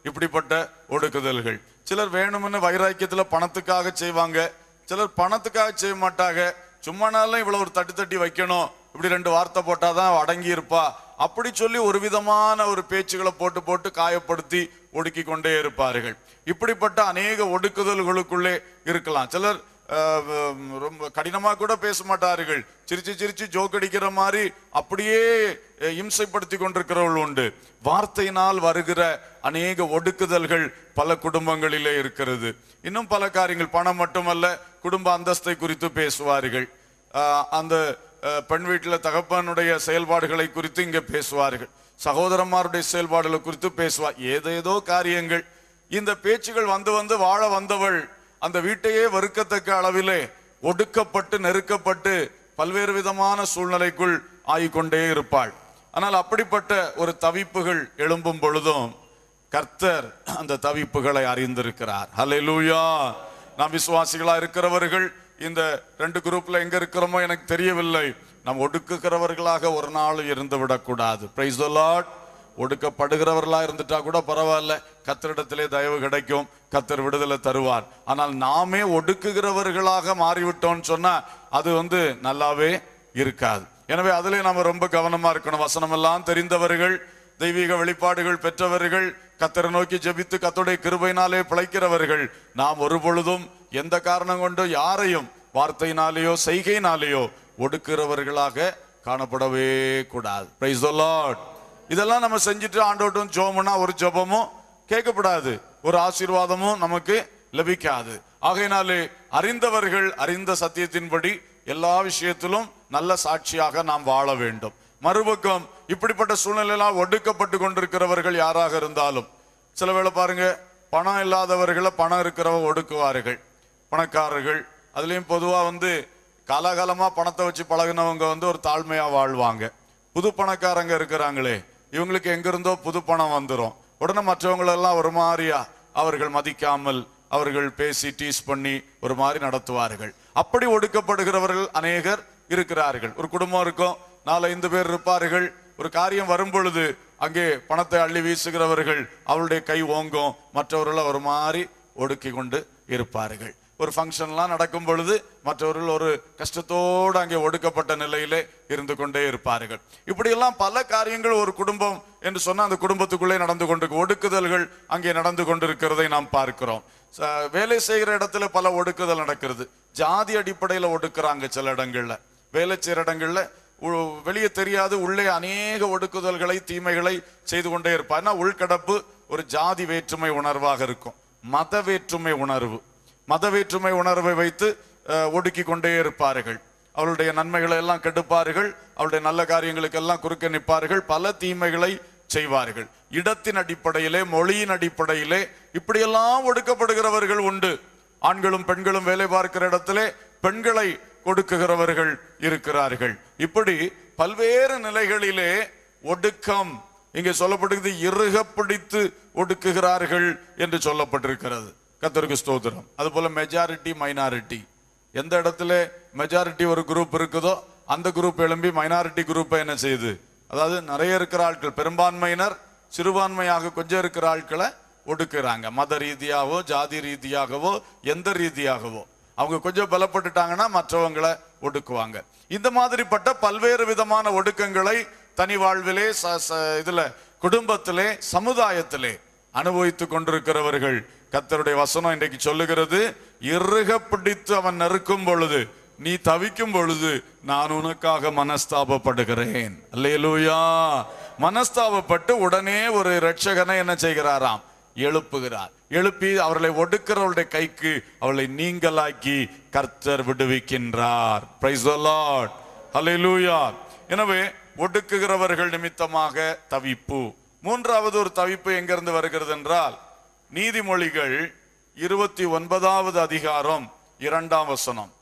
இப்படிப்பட்ட ஒடுக்குதல்கள் சிலர் வேணும்னு வைராக்கியத்துல பணத்துக்காக செய்வாங்க சிலர் பணத்துக்காக செய்ய மாட்டாங்க சும்மானாலும் இவ்வளவு ஒரு தட்டி தட்டி வைக்கணும் இப்படி ரெண்டு வார்த்தை போட்டாதான் அடங்கி இருப்பா அப்படி சொல்லி ஒரு விதமான ஒரு பேச்சுகளை போட்டு போட்டு காயப்படுத்தி ஒடுக்கி கொண்டே இருப்பார்கள் இப்படிப்பட்ட அநேக ஒடுக்குதல்களுக்குள்ளே இருக்கலாம் சிலர் அஹ், உம், ரொம்ப கடினமா கூட பேச மாட்டார்கள் சிரிச்சு சிரிச்சு ஜோக் அடிக்கிற மாதிரி அப்படியே அஹ், இம்சைப்படுத்தி கொண்டிருக்கிறவர்கள் உண்டு வார்த்தையினால் வருகிற அநேக ஒடுக்குதல்கள் பல குடும்பங்களிலே இருக்கிறது இன்னும் பல காரியங்கள் பணம் மட்டுமல்ல குடும்ப அந்தஸ்தை குறித்து பேசுவார்கள் ஆஹ் அந்த ஆஹ் பெண் வீட்டில் தகப்பனுடைய செயல்பாடுகளை குறித்து இங்கே பேசுவார்கள் சகோதரന്മാருடைய செயல்பாடுகளை குறித்து பேசுவார் ஏதேதோ காரியங்கள் இந்த பேச்சுகள் வந்து வந்து வாழ வந்தவள் அந்த வீட்டையே வெறுக்கத்தக்க அளவிலே ஒடுக்கப்பட்டு நெருக்கப்பட்டு பல்வேறு விதமான சூழ்நிலைக்குள் ஆகிக்கொண்டே இருப்பாள் ஆனால் அப்படிப்பட்ட ஒரு தவிப்புகள் எழும்பும் பொழுதும் கர்த்தர் அந்த தவிப்புகளை அறிந்திருக்கிறார் ஹalleluya நாம் விசுவாசிகளா இருக்கிறவர்கள் இந்த ரெண்டு குரூப்ல எங்க இருக்கிறோமோ எனக்கு தெரியவில்லை நாம் ஒடுக்குகிறவர்களாக ஒரு நாள் இருந்து விடக்கூடாது பிரைஸ் த லார்ட் ஒடுக்கப்படுகிறவர்களா இருந்துட்டா கூட பரவாயில்ல கத்தரிடத்திலே தயவு கிடைக்கும் கத்தர் விடுதலை தருவார் ஆனால் நாமே ஒடுக்குகிறவர்களாக மாறிவிட்டோம்னு சொன்னா அது வந்து நல்லாவே இருக்காது எனவே அதிலே நாம ரொம்ப கவனமா இருக்கணும் வசனம் எல்லாம் தெரிந்தவர்கள் தெய்வீக வெளிப்பாடுகள் பெற்றவர்கள் கத்தரை நோக்கி ஜெபித்து கத்தருடைய கிருபையினாலே பிழைக்கிறவர்கள் நாம் ஒரு பொழுதும் எந்த காரணம் கொண்டு யாரையும் வார்த்தையினாலேயோ செய்கையினாலேயோ ஒடுக்கிறவர்களாக காணப்படவே கூடாது பிரைஸ் த லார்ட் இதெல்லாம் நம்ம செஞ்சுட்டு ஆண்டோட்டும் ஜோமுன்னா ஒரு ஜெபமும் கேட்கப்படாது ஒரு ஆசீர்வாதமும் நமக்கு லபிக்காது ஆகையினாலே அறிந்தவர்கள் அறிந்த சத்தியத்தின்படி எல்லா விஷயத்திலும் நல்ல சாட்சியாக நாம் வாழ வேண்டும் மறுபக்கம் இப்படிப்பட்ட சூழ்நிலையெல்லாம் ஒடுக்கப்பட்டு கொண்டிருக்கிறவர்கள் யாராக இருந்தாலும் சில வேளை பாருங்க பணம் இல்லாதவர்களை பணம் இருக்கிறவ ஒடுக்குவார்கள் பணக்காரர்கள் அதுலயும் பொதுவா வந்து காலாகாலமா பணத்தை வச்சு பழகுனவங்க வந்து ஒரு தாழ்மையா வாழ்வாங்க புது பணக்காரங்க இருக்கிறாங்களே இவங்களுக்கு எங்கிருந்தோ புது பணம் வந்துரும் உடனே மற்றவங்களெல்லாம் ஒரு மாதிரியா அவர்கள் மதிக்காமல் அவர்கள் பேசி டீஸ் பண்ணி ஒரு மாதிரி நடத்துவார்கள் அப்படி ஒடுக்கப்படுகிறவர்கள் அநேகர் இருக்கிறார்கள் ஒரு குடும்பம் இருக்கும் நாலு ஐந்து பேர் இருப்பார்கள் ஒரு காரியம் வரும் பொழுது அங்கே பணத்தை அள்ளி வீசுகிறவர்கள் அவளுடைய கை ஓங்கும் மற்றவர்கள் ஒரு மாதிரி ஒடுக்கி கொண்டு இருப்பார்கள் ஒரு ஃபங்க்ஷன்லாம் நடக்கும் பொழுது மற்றவர்கள் ஒரு கஷ்டத்தோடு அங்கே ஒடுக்கப்பட்ட நிலையிலே இருந்து கொண்டே இருப்பார்கள் இப்படியெல்லாம் பல காரியங்கள் ஒரு குடும்பம் என்று சொன்னா அந்த குடும்பத்துக்குள்ளே நடந்து கொண்டு ஒடுக்குதல்கள் அங்கே நடந்து கொண்டிருக்கிறதை நாம் பார்க்கிறோம் ச- வேலை செய்கிற இடத்துல பல ஒடுக்குதல் நடக்கிறது ஜாதி அடிப்படையில் ஒடுக்குறாங்க சில இடங்கள்ல வேலை செய்கிற இடங்கள்ல உ- வெளியே தெரியாது உள்ளே அநேக ஒடுக்குதல்களை தீமைகளை செய்து கொண்டே இருப்பார் ஏன்னா உள்கடப்பு ஒரு ஜாதி வேற்றுமை உணர்வாக இருக்கும் மத வேற்றுமை உணர்வு மத வேற்றுமை உணர்வை வைத்து அஹ், ஒடுக்கி கொண்டே இருப்பார்கள் அவளுடைய நன்மைகளை எல்லாம் கெடுப்பார்கள் அவளுடைய நல்ல காரியங்களுக்கெல்லாம் குறுக்க நிற்பார்கள் பல தீமைகளை செய்வார்கள் இடத்தின் அடிப்படையிலே மொழியின் அடிப்படையிலே இப்படியெல்லாம் ஒடுக்கப்படுகிறவர்கள் உண்டு ஆண்களும் பெண்களும் வேலை பார்க்கிற இடத்திலே பெண்களை கொடுக்குகிறவர்கள் இருக்கிறார்கள் இப்படி பல்வேறு நிலைகளிலே ஒடுக்கம் இங்கே சொல்லப்படுகிறது இறுக பிடித்து ஒடுக்குகிறார்கள் என்று சொல்லப்பட்டிருக்கிறது கத்தருக்கு ஸ்தோத்திரம் அதுபோல மெஜாரிட்டி மைனாரிட்டி எந்த இடத்துல மெஜாரிட்டி ஒரு குரூப் இருக்குதோ அந்த குரூப் எழும்பி மைனாரிட்டி குரூப்பை என்ன செய்யுது அதாவது நிறைய இருக்கிற ஆட்கள் பெரும்பான்மையினர் சிறுபான்மையாக கொஞ்சம் இருக்கிற ஆட்களை ஒடுக்குறாங்க மத ரீதியாகவோ ஜாதி ரீதியாகவோ எந்த ரீதியாகவோ அவங்க கொஞ்சம் பலப்பட்டுட்டாங்கன்னா மற்றவங்களை ஒடுக்குவாங்க இந்த மாதிரிப்பட்ட பல்வேறு விதமான ஒடுக்கங்களை தனி வாழ்விலே ச- ச- இதுல குடும்பத்திலே சமுதாயத்திலே அனுபவித்துக் கொண்டிருக்கிறவர்கள் கர்த்தருடைய வசனம் இன்றைக்கு சொல்லுகிறது இறுக பிடித்து அவன் நெருக்கும் பொழுது நீ தவிக்கும் பொழுது நான் உனக்காக மனஸ்தாபப்படுகிறேன் அல்லேலூயா மனஸ்தாபப்பட்டு உடனே ஒரு இரட்சகனை என்ன செய்கிறாராம் எழுப்புகிறார் எழுப்பி அவர்களை ஒடுக்கிறவருடைய கைக்கு அவளை நீங்களாக்கி கர்த்தர் விடுவிக்கின்றார் பிரைஸ் லார்ட் ஹalleluya எனவே ஒடுக்குகிறவர்கள் நிமித்தமாக தவிப்பு மூன்றாவது ஒரு தவிப்பு எங்கிருந்து வருகிறது என்றால் நீதிமொழிகள் இருபத்தி ஒன்பதாவது அதிகாரம் இரண்டாம் வசனம்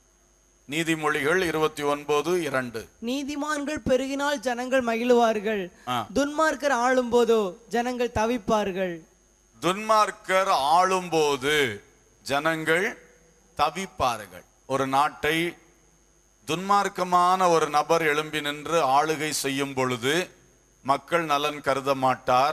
நீதிமொழிகள் இருபத்தி ஒன்பது இரண்டு
நீதிமான்கள் பெருகினால் ஜனங்கள் மகிழுவார்கள்
ஆ.
துன்மார்க்கர் ஆளும் போதோ ஜனங்கள் தவிப்பார்கள்
துன்மார்க்கர் ஆளும்போது ஜனங்கள் தவிப்பார்கள் ஒரு நாட்டை துன்மார்க்கமான ஒரு நபர் எழும்பி நின்று ஆளுகை செய்யும் பொழுது மக்கள் நலன் கருத மாட்டார்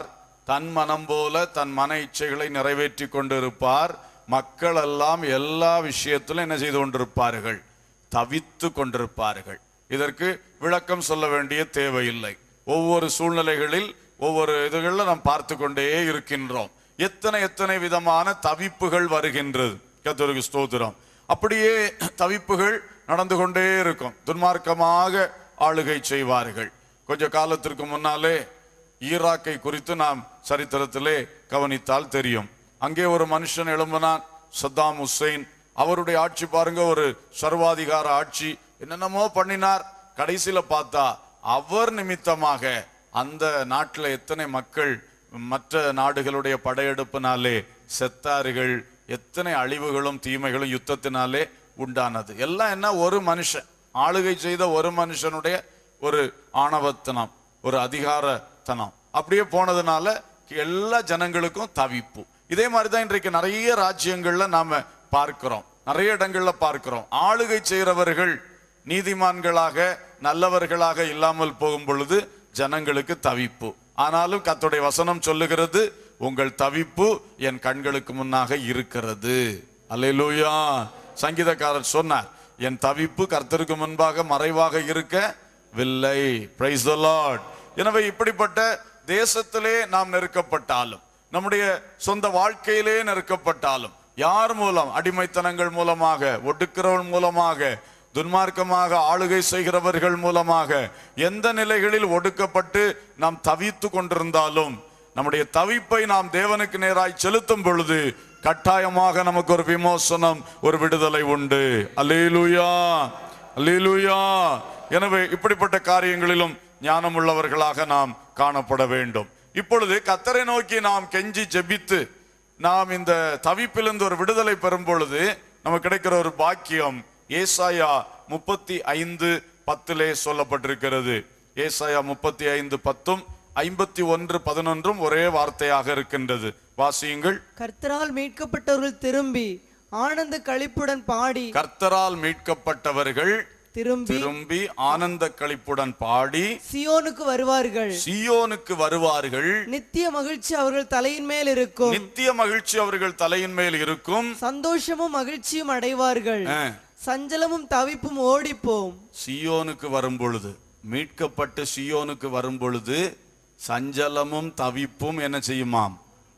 தன் மனம் போல தன் மன இச்சைகளை நிறைவேற்றி கொண்டிருப்பார் மக்கள் எல்லாம் எல்லா விஷயத்திலும் என்ன செய்து கொண்டிருப்பார்கள் தவித்து கொண்டிருப்பார்கள் இதற்கு விளக்கம் சொல்ல வேண்டிய தேவையில்லை ஒவ்வொரு சூழ்நிலைகளில் ஒவ்வொரு இதுகளில் நாம் பார்த்து கொண்டே இருக்கின்றோம் எத்தனை எத்தனை விதமான தவிப்புகள் வருகின்றது கத்தருக்கு ஸ்தோத்திரம் அப்படியே தவிப்புகள் நடந்து கொண்டே இருக்கும் துன்மார்க்கமாக ஆளுகை செய்வார்கள் கொஞ்ச காலத்திற்கு முன்னாலே ஈராக்கை குறித்து நாம் சரித்திரத்திலே கவனித்தால் தெரியும் அங்கே ஒரு மனுஷன் எழும்பினான் சத்தாம் ஹுசைன் அவருடைய ஆட்சி பாருங்க ஒரு சர்வாதிகார ஆட்சி என்னென்னமோ பண்ணினார் கடைசியில பார்த்தா அவர் நிமித்தமாக அந்த நாட்டுல எத்தனை மக்கள் மற்ற நாடுகளுடைய படையெடுப்பினாலே செத்தார்கள் எத்தனை அழிவுகளும் தீமைகளும் யுத்தத்தினாலே உண்டானது எல்லாம் என்ன ஒரு மனுஷன் ஆளுகை செய்த ஒரு மனுஷனுடைய ஒரு ஆணவத்தனம் ஒரு அதிகாரத்தனம் அப்படியே போனதுனால எல்லா ஜனங்களுக்கும் தவிப்பு இதே மாதிரி தான் இன்றைக்கு நிறைய ராஜ்யங்கள்ல நாம பார்க்கிறோம் நிறைய இடங்கள்ல பார்க்கிறோம் ஆளுகை செய்கிறவர்கள் நீதிமான்களாக நல்லவர்களாக இல்லாமல் போகும் பொழுது ஜனங்களுக்கு தவிப்பு ஆனாலும் கர்த்தருடைய வசனம் சொல்லுகிறது உங்கள் தவிப்பு என் கண்களுக்கு முன்னாக இருக்கிறது அல்லேலூயா சங்கீதக்காரர் சொன்னார் என் தவிப்பு கர்த்தருக்கு முன்பாக மறைவாக இருக்கவில்லை பிரைஸ் த லார்ட் எனவே இப்படிப்பட்ட தேசத்திலே நாம் நெருக்கப்பட்டாலும் நம்முடைய சொந்த வாழ்க்கையிலே நெருக்கப்பட்டாலும் யார் மூலம் அடிமைத்தனங்கள் மூலமாக ஒடுக்கிறவன் மூலமாக துன்மார்க்கமாக ஆளுகை செய்கிறவர்கள் மூலமாக எந்த நிலைகளில் ஒடுக்கப்பட்டு நாம் தவித்து கொண்டிருந்தாலும் நம்முடைய தவிப்பை நாம் தேவனுக்கு நேராய் செலுத்தும் பொழுது கட்டாயமாக நமக்கு ஒரு விமோசனம் ஒரு விடுதலை உண்டு அல்லேலூயா அல்லேலூயா எனவே இப்படிப்பட்ட காரியங்களிலும் ஞானம் உள்ளவர்களாக நாம் காணப்பட வேண்டும் இப்பொழுது கத்தரை நோக்கி நாம் கெஞ்சி ஜெபித்து நாம் இந்த தவிப்பிலிருந்து ஒரு விடுதலை பெறும் பொழுது நமக்கு கிடைக்கிற ஒரு பாக்கியம் ஏசாயா முப்பத்தி ஐந்து பத்திலே சொல்லப்பட்டிருக்கிறது ஏசாயா முப்பத்தி ஐந்து பத்தும் ஐம்பத்தி ஒன்று பதினொன்றும் ஒரே வார்த்தையாக இருக்கின்றது வாசியுங்கள்
கர்த்தரால் மீட்கப்பட்டவர்கள் திரும்பி ஆனந்த களிப்புடன் பாடி
கர்த்தரால் மீட்கப்பட்டவர்கள்
திரும்பி
திரும்பி ஆனந்த களிப்புடன் பாடி
சியோனுக்கு வருவார்கள்
சியோனுக்கு வருவார்கள்
நித்திய மகிழ்ச்சி அவர்கள் தலையின் மேல் இருக்கும்
நித்திய மகிழ்ச்சி அவர்கள் தலையின் மேல் இருக்கும்
சந்தோஷமும் மகிழ்ச்சியும் அடைவார்கள்
ஆ.
சஞ்சலமும் தவிப்பும் ஓடிப்போம்
சியோனுக்கு வரும் பொழுது மீட்கப்பட்டு சியோனுக்கு வரும் பொழுது சஞ்சலமும் தவிப்பும் என்ன செய்யுமாம்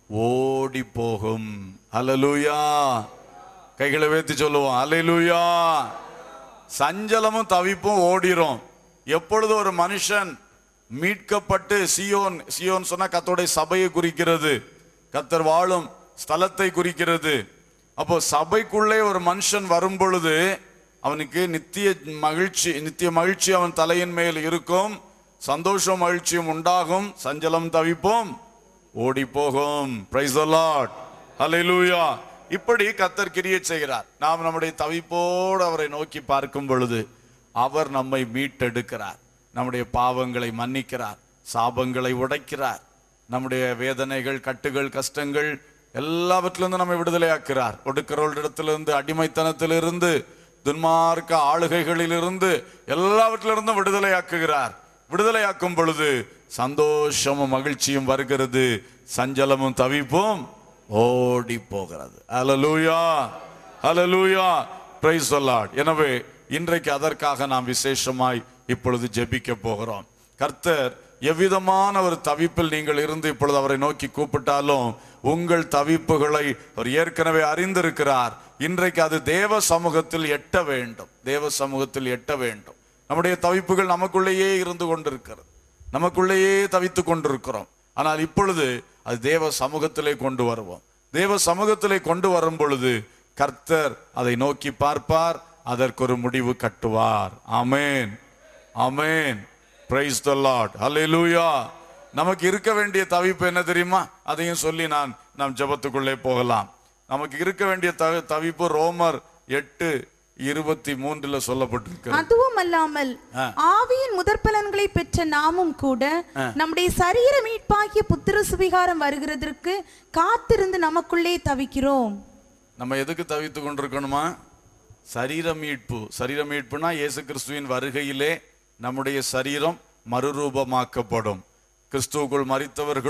ஓடி போகும் அலலூயா கைகளை வைத்து சொல்லுவோம் அலையிலூயா சஞ்சலமும் தவிப்பும் ஓடிரும் எப்பொழுது ஒரு மனுஷன் மீட்கப்பட்டு சியோன் சியோன் சொன்னா கத்தோடைய சபையை குறிக்கிறது கத்தர் வாழும் ஸ்தலத்தை குறிக்கிறது அப்போ சபைக்குள்ளே ஒரு மனுஷன் வரும் பொழுது அவனுக்கு நித்திய மகிழ்ச்சி நித்திய மகிழ்ச்சி அவன் தலையின் மேல் இருக்கும் சந்தோஷம் மகிழ்ச்சியும் உண்டாகும் சஞ்சலம் தவிப்போம் ஓடி போகும் பிரைஸ் லார்ட் ஹalleluya இப்படி கத்தர் கிரியை செய்கிறார் நாம் நம்முடைய தவிப்போடு அவரை நோக்கி பார்க்கும் பொழுது அவர் நம்மை மீட்டெடுக்கிறார் நம்முடைய பாவங்களை மன்னிக்கிறார் சாபங்களை உடைக்கிறார் நம்முடைய வேதனைகள் கட்டுகள் கஷ்டங்கள் எல்லாவற்றிலிருந்து நம்மை விடுதலையாக்குறார் ஒடுக்கிறவர்களிடத்திலிருந்து அடிமைத்தனத்திலிருந்து துன்மார்க்க ஆளுகைகளிலிருந்து எல்லாவற்றிலிருந்தும் விடுதலையாக்குகிறார் விடுதலையாக்கும் பொழுது சந்தோஷமும் மகிழ்ச்சியும் வருகிறது சஞ்சலமும் தவிப்பும் ஓடி போகிறது அலலூயா அலலூயா பிரைஸ் சொல்லாட் எனவே இன்றைக்கு அதற்காக நாம் விசேஷமாய் இப்பொழுது ஜெபிக்க போகிறோம் கர்த்தர் எவ்விதமான ஒரு தவிப்பில் நீங்கள் இருந்து இப்பொழுது அவரை நோக்கி கூப்பிட்டாலும் உங்கள் தவிப்புகளை அவர் ஏற்கனவே அறிந்திருக்கிறார் இன்றைக்கு அது தேவ சமூகத்தில் எட்ட வேண்டும் தேவ சமூகத்தில் எட்ட வேண்டும் நம்முடைய தவிப்புகள் நமக்குள்ளேயே இருந்து கொண்டிருக்கிறது நமக்குள்ளேயே தவித்து கொண்டிருக்கிறோம் ஆனால் இப்பொழுது அது தேவ சமூகத்திலே கொண்டு வருவோம் தேவ சமூகத்திலே கொண்டு வரும் பொழுது கர்த்தர் அதை நோக்கி பார்ப்பார் அதற்கு ஒரு முடிவு கட்டுவார் ஆமென் ஆமென் பிரைஸ் த லார்ட் ஹalleluya நமக்கு இருக்க வேண்டிய தவிப்பு என்ன தெரியுமா அதையும் சொல்லி நான் நாம் ஜெபத்துக்குள்ளே போகலாம் நமக்கு இருக்க வேண்டிய தவி தவிப்பு ரோமர் எட்டு இருபத்தி மூன்றுல சொல்லப்பட்டிருக்கிறது
அதுவும் அல்லாமல் ஆவியின் முதற்பலன்களை பெற்ற நாமும் கூட நம்முடைய சரீர மீட்பாகிய புத்திர சுவிகாரம் வருகிறதற்கு காத்திருந்து நமக்குள்ளே தவிக்கிறோம்
நம்ம எதுக்கு தவித்து கொண்டிருக்கணுமா சரீர மீட்பு சரீர மீட்புனா இயேசு கிறிஸ்துவின் வருகையிலே நம்முடைய சரீரம் மறுரூபமாக்கப்படும் கிறிஸ்துவுக்குள் மரித்தவர்களும்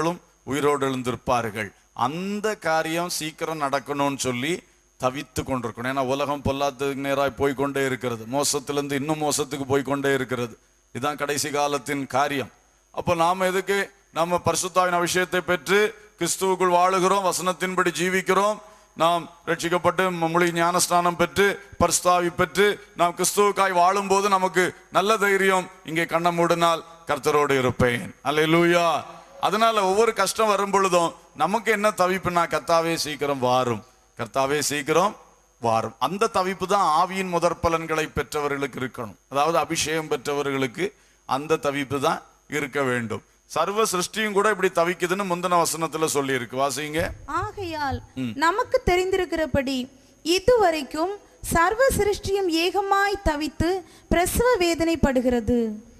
உயிரோடு எழுந்திருப்பார்கள் அந்த காரியம் சீக்கிரம் நடக்கணும்னு சொல்லி தவித்து கொண்டிருக்கணும் ஏன்னா உலகம் பொல்லாததுக்கு நேராய் போய்க்கொண்டே இருக்கிறது மோசத்திலிருந்து இன்னும் மோசத்துக்கு போய்க்கொண்டே இருக்கிறது இதுதான் கடைசி காலத்தின் காரியம் அப்போ நாம் எதுக்கு நம்ம பரிசுத்தாவின் அபிஷேகத்தை பெற்று கிறிஸ்துவுக்குள் வாழுகிறோம் வசனத்தின்படி ஜீவிக்கிறோம் நாம் ரட்சிக்கப்பட்டு மொழி ஞானஸ்நானம் பெற்று பரிசுத்தாவி பெற்று நாம் கிறிஸ்துவுக்காய் வாழும்போது நமக்கு நல்ல தைரியம் இங்கே கண்ண மூடினால் கர்த்தரோடு இருப்பேன் அல்லேலூயா அதனால ஒவ்வொரு கஷ்டம் வரும் பொழுதும் நமக்கு என்ன தவிப்புனா கர்த்தாவே சீக்கிரம் வாரும் கர்த்தாவே சீக்கிரம் வாரும் அந்த தவிப்பு தான் ஆவியின் முதற் பலன்களை பெற்றவர்களுக்கு இருக்கணும் அதாவது அபிஷேகம் பெற்றவர்களுக்கு அந்த தவிப்பு தான் இருக்க வேண்டும் சர்வ சிருஷ்டியும் கூட இப்படி தவிக்குதுன்னு முந்தின வசனத்துல சொல்லி இருக்கு வாசிங்க
ஆகையால் நமக்கு தெரிந்திருக்கிறபடி இதுவரைக்கும் சர்வ சிருஷ்டியும் ஏகமாய் தவித்து பிரசவ வேதனைப்படுகிறது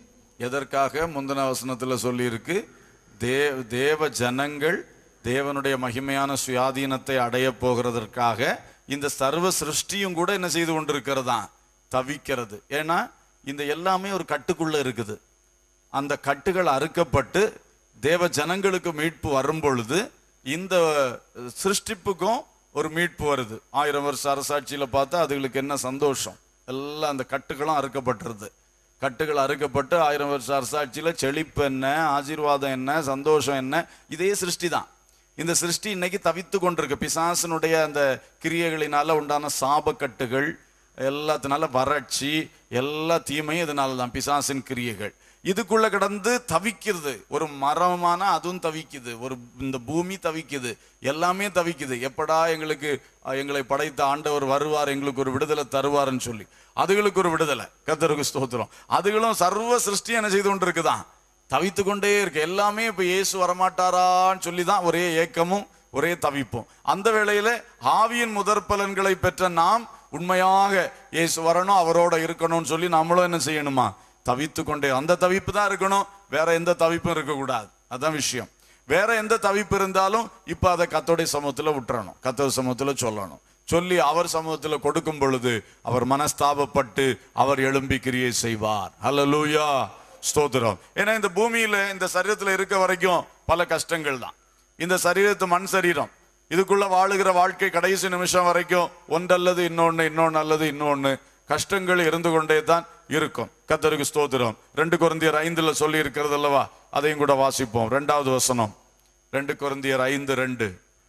எதற்காக முந்தின வசனத்துல சொல்லி இருக்கு தேவ தேவ ஜனங்கள் தேவனுடைய மகிமையான சுயாதீனத்தை அடைய போகிறதற்காக இந்த சர்வ சிருஷ்டியும் கூட என்ன செய்து கொண்டிருக்கிறதா தவிக்கிறது ஏன்னா இந்த எல்லாமே ஒரு கட்டுக்குள்ள இருக்குது அந்த கட்டுகள் அறுக்கப்பட்டு தேவ ஜனங்களுக்கு மீட்பு வரும் பொழுது இந்த சிருஷ்டிப்புக்கும் ஒரு மீட்பு வருது ஆயிரம் வருஷம் அரசாட்சியில பார்த்தா அதுகளுக்கு என்ன சந்தோஷம் எல்லாம் அந்த கட்டுகளும் அறுக்கப்பட்டுருது கட்டுகள் அறுக்கப்பட்டு ஆயிரம் வருஷம் அரசாட்சியில செழிப்பு என்ன ஆசீர்வாதம் என்ன சந்தோஷம் என்ன இதே சிருஷ்டி தான் இந்த சிருஷ்டி இன்னைக்கு தவித்து கொண்டிருக்கு பிசாசனுடைய அந்த கிரியைகளினால உண்டான சாபக்கட்டுகள் எல்லாத்தினால வறட்சி எல்லா தீமையும் இதனால தான் பிசாசின் கிரியைகள் இதுக்குள்ள கடந்து தவிக்கிறது ஒரு மரமான அதுவும் தவிக்குது ஒரு இந்த பூமி தவிக்குது எல்லாமே தவிக்குது எப்படா எங்களுக்கு அஹ், எங்களை படைத்த ஆண்டவர் வருவார் எங்களுக்கு ஒரு விடுதலை தருவாருன்னு சொல்லி அதுகளுக்கு ஒரு விடுதலை கத்தருக்கு ஸ்தோத்திரம் அதுகளும் சர்வ சிருஷ்டி என்ன செய்து கொண்டு இருக்குதான் தவித்து கொண்டே இருக்கு எல்லாமே இப்ப இயேசு வரமாட்டாரான்னு சொல்லி தான் ஒரே ஏக்கமும் ஒரே தவிப்பும் அந்த வேளையில ஆவியின் முதற் பலன்களை பெற்ற நாம் உண்மையாக இயேசு வரணும் அவரோட இருக்கணும்னு சொல்லி நம்மளும் என்ன செய்யணுமா தவித்து கொண்டே அந்த தவிப்பு தான் இருக்கணும் வேற எந்த தவிப்பும் இருக்கக்கூடாது அதான் விஷயம் வேற எந்த தவிப்பு இருந்தாலும் இப்ப அதை கத்தோடைய சமூகத்துல விட்டுறணும் கத்தோட சமூகத்துல சொல்லணும் சொல்லி அவர் சமூகத்துல கொடுக்கும் பொழுது அவர் மனஸ்தாபப்பட்டு அவர் எழும்பி கிரியை செய்வார் ஹalleluya ஸ்தோத்திரம் ஏன்னா இந்த பூமியில இந்த சரீரத்துல இருக்க வரைக்கும் பல கஷ்டங்கள் தான் இந்த சரீரத்து மண் சரீரம் இதுக்குள்ள வாழுகிற வாழ்க்கை கடைசி நிமிஷம் வரைக்கும் ஒன்றல்லது இன்னொன்னு இன்னொன்னு அல்லது இன்னொன்னு கஷ்டங்கள் இருந்து கொண்டே தான் இருக்கும் கத்தருக்கு ஸ்தோத்திரம் ரெண்டு குருந்தியர் ஐந்துல சொல்லி இருக்கிறது அல்லவா அதையும் கூட வாசிப்போம் ரெண்டாவது வசனம் ரெண்டு குருந்தியர் ஐந்து ரெண்டு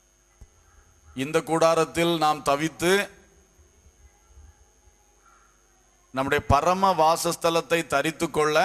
இந்த கூடாரத்தில் நாம் தவித்து நம்முடைய பரம வாசஸ்தலத்தை தரித்து கொள்ள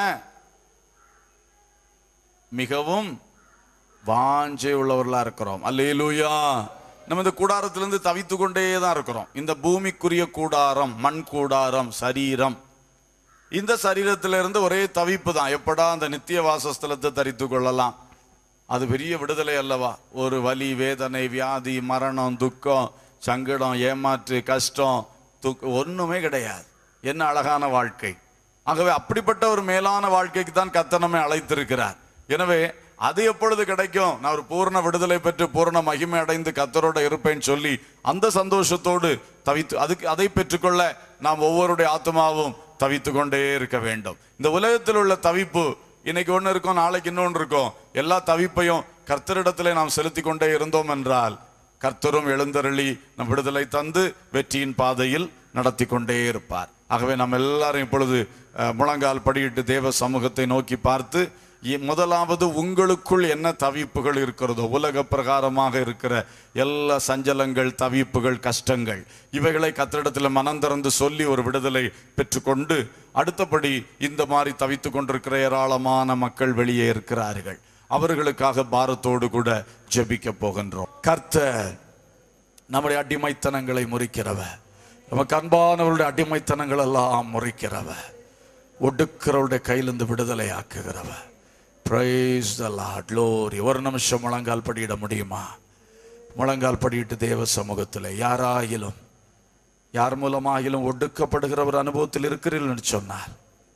மிகவும் வாஞ்சை உள்ளவர்களா இருக்கிறோம் அல்லேலூயா நம்ம இந்த கூடாரத்திலிருந்து தவித்து கொண்டே தான் இருக்கிறோம் இந்த பூமிக்குரிய கூடாரம் மண் கூடாரம் சரீரம் இந்த சரீரத்திலிருந்து ஒரே தவிப்பு தான் எப்படா அந்த நித்திய வாசஸ்தலத்தை தரித்து கொள்ளலாம் அது பெரிய விடுதலை அல்லவா ஒரு வலி வேதனை வியாதி மரணம் துக்கம் சங்கடம் ஏமாற்று கஷ்டம் துக்க ஒண்ணுமே கிடையாது என்ன அழகான வாழ்க்கை ஆகவே அப்படிப்பட்ட ஒரு மேலான வாழ்க்கைக்கு தான் கர்த்தர் நம்மை அழைத்திருக்கிறார் எனவே அது எப்பொழுது கிடைக்கும் நான் ஒரு பூர்ண விடுதலை பெற்று பூர்ண மகிமை அடைந்து கத்தரோட இருப்பேன்னு சொல்லி அந்த சந்தோஷத்தோடு தவித்து அதுக்கு அதை பெற்றுக்கொள்ள நாம் ஒவ்வொருடைய ஆத்மாவும் தவித்து கொண்டே இருக்க வேண்டும் இந்த உலகத்தில் உள்ள தவிப்பு இன்னைக்கு ஒன்று இருக்கும் நாளைக்கு இன்னொன்று இருக்கும் எல்லா தவிப்பையும் கர்த்தரிடத்திலே நாம் செலுத்தி கொண்டே இருந்தோம் என்றால் கர்த்தரும் எழுந்தருளி நம் விடுதலை தந்து வெற்றியின் பாதையில் நடத்தி கொண்டே இருப்பார் ஆகவே நாம் எல்லாரும் இப்பொழுது அஹ், முழங்கால் படியிட்டு தேவ சமூகத்தை நோக்கி பார்த்து இ- முதலாவது உங்களுக்குள் என்ன தவிப்புகள் இருக்கிறதோ உலக பிரகாரமாக இருக்கிற எல்லா சஞ்சலங்கள் தவிப்புகள் கஷ்டங்கள் இவைகளை கத்திரிடத்தில் மனம் திறந்து சொல்லி ஒரு விடுதலை பெற்றுக்கொண்டு அடுத்தபடி இந்த மாதிரி தவித்து கொண்டிருக்கிற ஏராளமான மக்கள் வெளியே இருக்கிறார்கள் அவர்களுக்காக பாரத்தோடு கூட ஜெபிக்க போகின்றோம் கர்த்தர் நம்முடைய அடிமைத்தனங்களை முறிக்கிறவர் நமக்கு அன்பானவருடைய அடிமைத்தனங்கள் எல்லாம் முறிக்கிறவர் ஒடுக்கிறவருடைய கையிலிருந்து விடுதலை ஆக்குகிறவர் பிரைஸ் த லார்ட் லோரி ஒரு நிமிஷம் முழங்கால் படியிட முடியுமா முழங்கால் படியிட்டு தேவ சமூகத்தில் யாராயிலும் யார் மூலமாகிலும் ஒடுக்கப்படுகிற ஒரு அனுபவத்தில் இருக்கிறீர்கள் சொன்னார்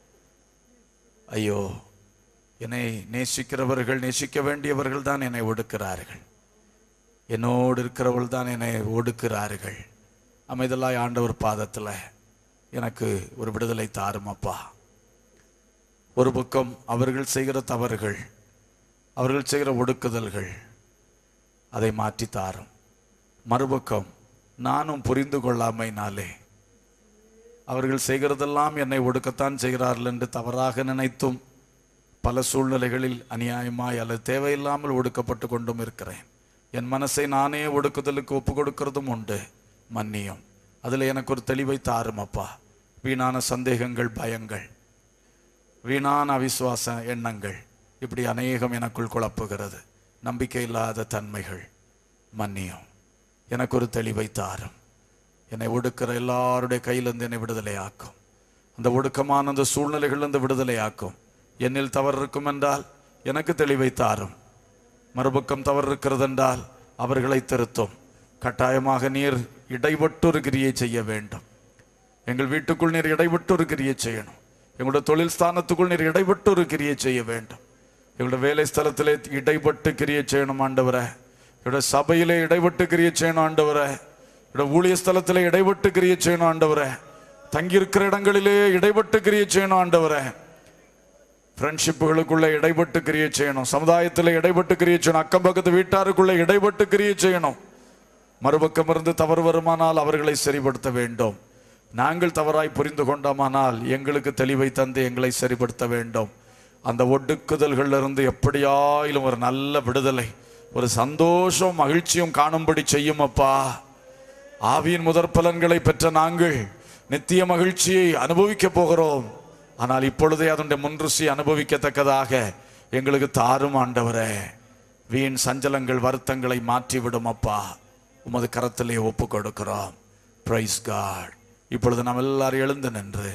ஐயோ என்னை நேசிக்கிறவர்கள் நேசிக்க வேண்டியவர்கள் தான் என்னை ஒடுக்கிறார்கள் என்னோடு இருக்கிறவர்கள் தான் என்னை ஒடுக்கிறார்கள் அமைதலாய் ஆண்டவர் பாதத்தில் எனக்கு ஒரு விடுதலை தாரும் அப்பா ஒரு பக்கம் அவர்கள் செய்கிற தவறுகள் அவர்கள் செய்கிற ஒடுக்குதல்கள் அதை மாற்றி தாரும் மறுபக்கம் நானும் புரிந்து கொள்ளாமைனாலே அவர்கள் செய்கிறதெல்லாம் என்னை ஒடுக்கத்தான் செய்கிறார்கள் என்று தவறாக நினைத்தும் பல சூழ்நிலைகளில் அநியாயமாய் அல்லது தேவையில்லாமல் ஒடுக்கப்பட்டு கொண்டும் இருக்கிறேன் என் மனசை நானே ஒடுக்குதலுக்கு ஒப்பு கொடுக்கிறதும் உண்டு மன்னியும் அதில் எனக்கு ஒரு தெளிவை தாரும் அப்பா வீணான சந்தேகங்கள் பயங்கள் வீணான அவிசுவாச எண்ணங்கள் இப்படி அநேகம் எனக்குள் குழப்புகிறது நம்பிக்கை இல்லாத தன்மைகள் மன்னியும் எனக்கு ஒரு தெளிவை தாரும் என்னை ஒடுக்கிற எல்லாருடைய கையிலிருந்து என்னை விடுதலையாக்கும் அந்த ஒடுக்கமான அந்த சூழ்நிலைகளிலிருந்து விடுதலையாக்கும் என்னில் தவறு இருக்கும் என்றால் எனக்கு தெளிவை தாரும் மறுபக்கம் தவறு இருக்கிறது என்றால் அவர்களை திருத்தும் கட்டாயமாக நீர் இடைப்பட்டு ஒரு கிரியை செய்ய வேண்டும் எங்கள் வீட்டுக்குள் நீர் இடைப்பட்டு ஒரு கிரியை செய்யணும் எங்களுடைய தொழில் ஸ்தானத்துக்குள் நீர் இடைப்பட்டு ஒரு கிரியை செய்ய வேண்டும் எங்களுடைய வேலை ஸ்தலத்திலே இடைப்பட்டு கிரியை செய்யணும் ஆண்டவரே என்னுடைய சபையிலே இடைப்பட்டு கிரியை செய்யணும் ஆண்டவரே என்னுடைய ஊழிய ஸ்தலத்திலே இடைப்பட்டு கிரியை செய்யணும் ஆண்டவரே தங்கியிருக்கிற இடங்களிலே இடைப்பட்டு கிரியை செய்யணும் ஆண்டவரே ஃப்ரெண்ட்ஷிப்புகளுக்குள்ள இடைப்பட்டு கிரியை செய்யணும் சமுதாயத்தில் இடைப்பட்டு கிரியை செய்யணும் அக்கம் பக்கத்து வீட்டாருக்குள்ள இடைப்பட்டு கிரியை செய்யணும் மறுபக்கம் இருந்து தவறு வருமானால் அவர்களை சரிப்படுத்த வேண்டும் நாங்கள் தவறாய் புரிந்து கொண்டோமானால் எங்களுக்கு தெளிவை தந்து எங்களை சரிப்படுத்த வேண்டும் அந்த ஒடுக்குதல்கள்ல இருந்து எப்படியாயிலும் ஒரு நல்ல விடுதலை ஒரு சந்தோஷம் மகிழ்ச்சியும் காணும்படி செய்யும் அப்பா ஆவியின் முதற் பலன்களை பெற்ற நாங்கள் நித்திய மகிழ்ச்சியை அனுபவிக்க போகிறோம் ஆனால் இப்பொழுதே அதனுடைய முன்ருசி அனுபவிக்கத்தக்கதாக எங்களுக்கு தாரும் ஆண்டவரே வீண் சஞ்சலங்கள் வருத்தங்களை மாற்றிவிடும் அப்பா உமது கரத்திலே ஒப்பு கொடுக்கிறோம் பிரைஸ் காட் இப்பொழுது நாம் எல்லாரும் எழுந்து நின்று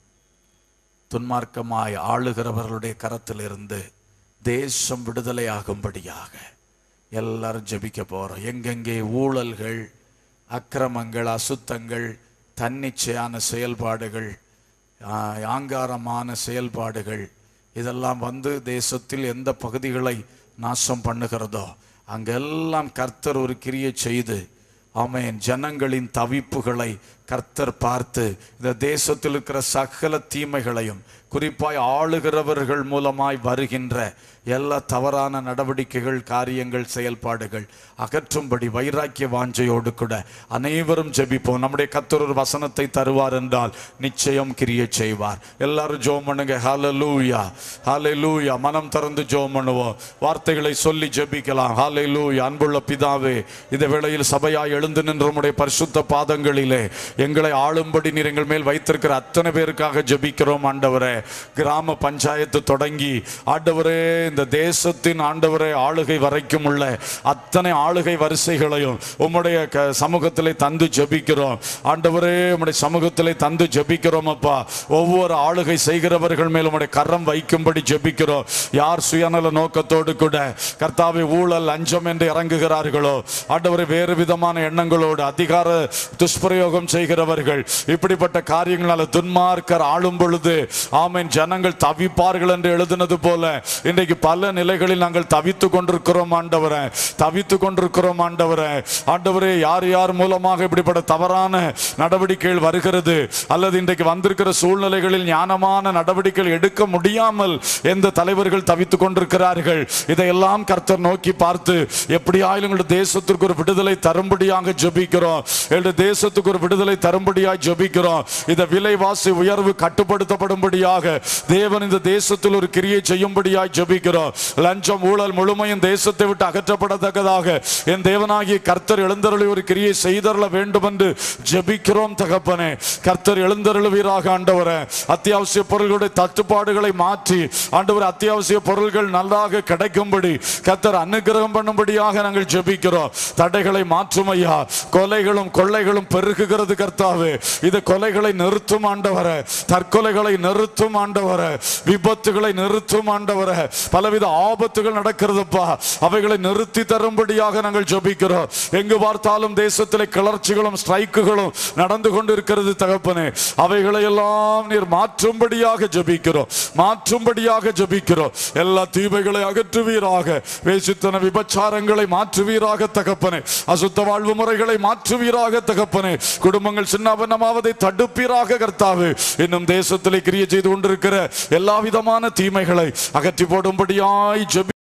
துன்மார்க்கமாய் ஆளுகிறவர்களுடைய கரத்திலிருந்து தேசம் விடுதலையாகும்படியாக எல்லாரும் ஜெபிக்க போறோம் எங்கெங்கே ஊழல்கள் அக்கிரமங்கள் அசுத்தங்கள் தன்னிச்சையான செயல்பாடுகள் ஆ, ஆங்காரமான செயல்பாடுகள் இதெல்லாம் வந்து தேசத்தில் எந்த பகுதிகளை நாசம் பண்ணுகிறதோ அங்கெல்லாம் கர்த்தர் ஒரு கிரியை செய்து ஆமென் ஜனங்களின் தவிப்புகளை கர்த்தர் பார்த்து இந்த தேசத்தில் இருக்கிற சகல தீமைகளையும் குறிப்பாய் ஆளுகிறவர்கள் மூலமாய் வருகின்ற எல்லா தவறான நடவடிக்கைகள் காரியங்கள் செயல்பாடுகள் அகற்றும்படி வைராக்கிய வாஞ்சையோடு கூட அனைவரும் ஜெபிப்போம் நம்முடைய கர்த்தர் ஒரு வசனத்தை தருவார் என்றால் நிச்சயம் கிரியை செய்வார் எல்லாரும் ஜோம் பண்ணுங்க ஹalleluya ஹalleluya மனம் திறந்து ஜோம் பண்ணுவோம் வார்த்தைகளை சொல்லி ஜெபிக்கலாம் ஹalleluya அன்புள்ள பிதாவே இந்த வேளையில் சபையாய் எழுந்து நின்ற உம்முடைய பரிசுத்த பாதங்களிலே எங்களை ஆளும்படி நீர் எங்கள் மேல் வைத்திருக்கிற அத்தனை பேருக்காக ஜெபிக்கிறோம் ஆண்டவரே கிராம பஞ்சாயத்து தொடங்கி ஆண்டவரே இந்த தேசத்தின் ஆண்டவரே ஆளுகை வரைக்கும் உள்ள அத்தனை ஆளுகை வரிசைகளையும் உம்முடைய க- சமூகத்திலே தந்து ஜெபிக்கிறோம் ஆண்டவரே உம்முடைய சமூகத்திலே தந்து ஜெபிக்கிறோம் அப்பா ஒவ்வொரு ஆளுகை செய்கிறவர்கள் மேல் உம்முடைய கரம் வைக்கும்படி ஜெபிக்கிறோம் யார் சுயநல நோக்கத்தோடு கூட கர்த்தாவை ஊழல் லஞ்சம் என்று இறங்குகிறார்களோ ஆண்டவரை வேறு விதமான எண்ணங்களோடு அதிகார துஷ்பிரயோகம் செய்கிறவர்கள் இப்படிப்பட்ட காரியங்களால துன்மார்க்கர் ஆளும் பொழுது ஆமென் ஜனங்கள் தவிப்பார்கள் என்று எழுதினது போல இன்றைக்கு பல நிலைகளில் நாங்கள் தவித்து கொண்டிருக்கிறோம் ஆண்டவரே தவித்து கொண்டிருக்கிறோம் ஆண்டவரே ஆண்டவரே யார் யார் மூலமாக இப்படிப்பட்ட தவறான நடவடிக்கைகள் வருகிறது அல்லது இன்றைக்கு வந்திருக்கிற சூழ்நிலைகளில் ஞானமான நடவடிக்கைகள் எடுக்க முடியாமல் எந்த தலைவர்கள் தவித்துக் கொண்டிருக்கிறார்கள் இதையெல்லாம் கர்த்தர் நோக்கி பார்த்து எப்படியாயிலும் எங்களுடைய தேசத்திற்கு ஒரு விடுதலை தரும்படியாக ஜெபிக்கிறோம் எங்களுடைய தேசத்துக்கு ஒரு விடுதலை தரும்படியாக ஜெபிக்கிறோம் இந்த விலைவாசி உயர்வு கட்டுப்படுத்தப்படும்படியாக தேவன் இந்த தேசத்தில் ஒரு கிரியை செய்யும்படியாய் ஜெபிக்கிறோம் லஞ்சம் ஊழல் முழுமையும் தேசத்தை விட்டு அகற்றப்படத்தக்கதாக என் தேவனாகிய கர்த்தர் எழுந்தருளி ஒரு கிரியை செய்தருள வேண்டும் என்று ஜெபிக்கிறோம் தகப்பனே கர்த்தர் எழுந்தருளுவீராக ஆண்டவரே அத்தியாவசிய பொருள்களுடைய தட்டுப்பாடுகளை மாற்றி ஆண்டவர் அத்தியாவசிய பொருள்கள் நல்லாக கிடைக்கும்படி கர்த்தர் அனுகிரகம் பண்ணும்படியாக நாங்கள் ஜெபிக்கிறோம் தடைகளை மாற்றும் ஐயா கொலைகளும் கொள்ளைகளும் பெருகுகிறது கர்த்தாவே இது கொலைகளை நிறுத்தும் ஆண்டவரே தற்கொலைகளை நிறுத்தும் ஆண்டவரே விபத்துகளை நிறுத்தும் ஆண்டவரே பலவித ஆபத்துகள் நடக்கிறதுப்பா அவைகளை நிறுத்தி தரும்படியாக நாங்கள் ஜெபிக்கிறோம் எங்கு பார்த்தாலும் தேசத்திலே கிளர்ச்சிகளும் ஸ்ட்ரைக்குகளும் நடந்து கொண்டிருக்கிறது தகப்பனே அவைகளை எல்லாம் நீர் மாற்றும்படியாக ஜெபிக்கிறோம் மாற்றும்படியாக ஜெபிக்கிறோம் எல்லா தீமைகளை அகற்றுவீராக வேசித்தன விபச்சாரங்களை மாற்றுவீராக தகப்பனே அசுத்த வாழ்வு முறைகளை மாற்றுவீராக தகப்பனே குடும்பங்கள் சின்னாபன்னமாவதை தடுப்பீராக கர்த்தாவே இன்னும் தேசத்திலே கிரியை செய்து கொண்டிருக்கிற எல்லா விதமான தீமைகளை அகற்றி போடும்படியாய் ஜெபி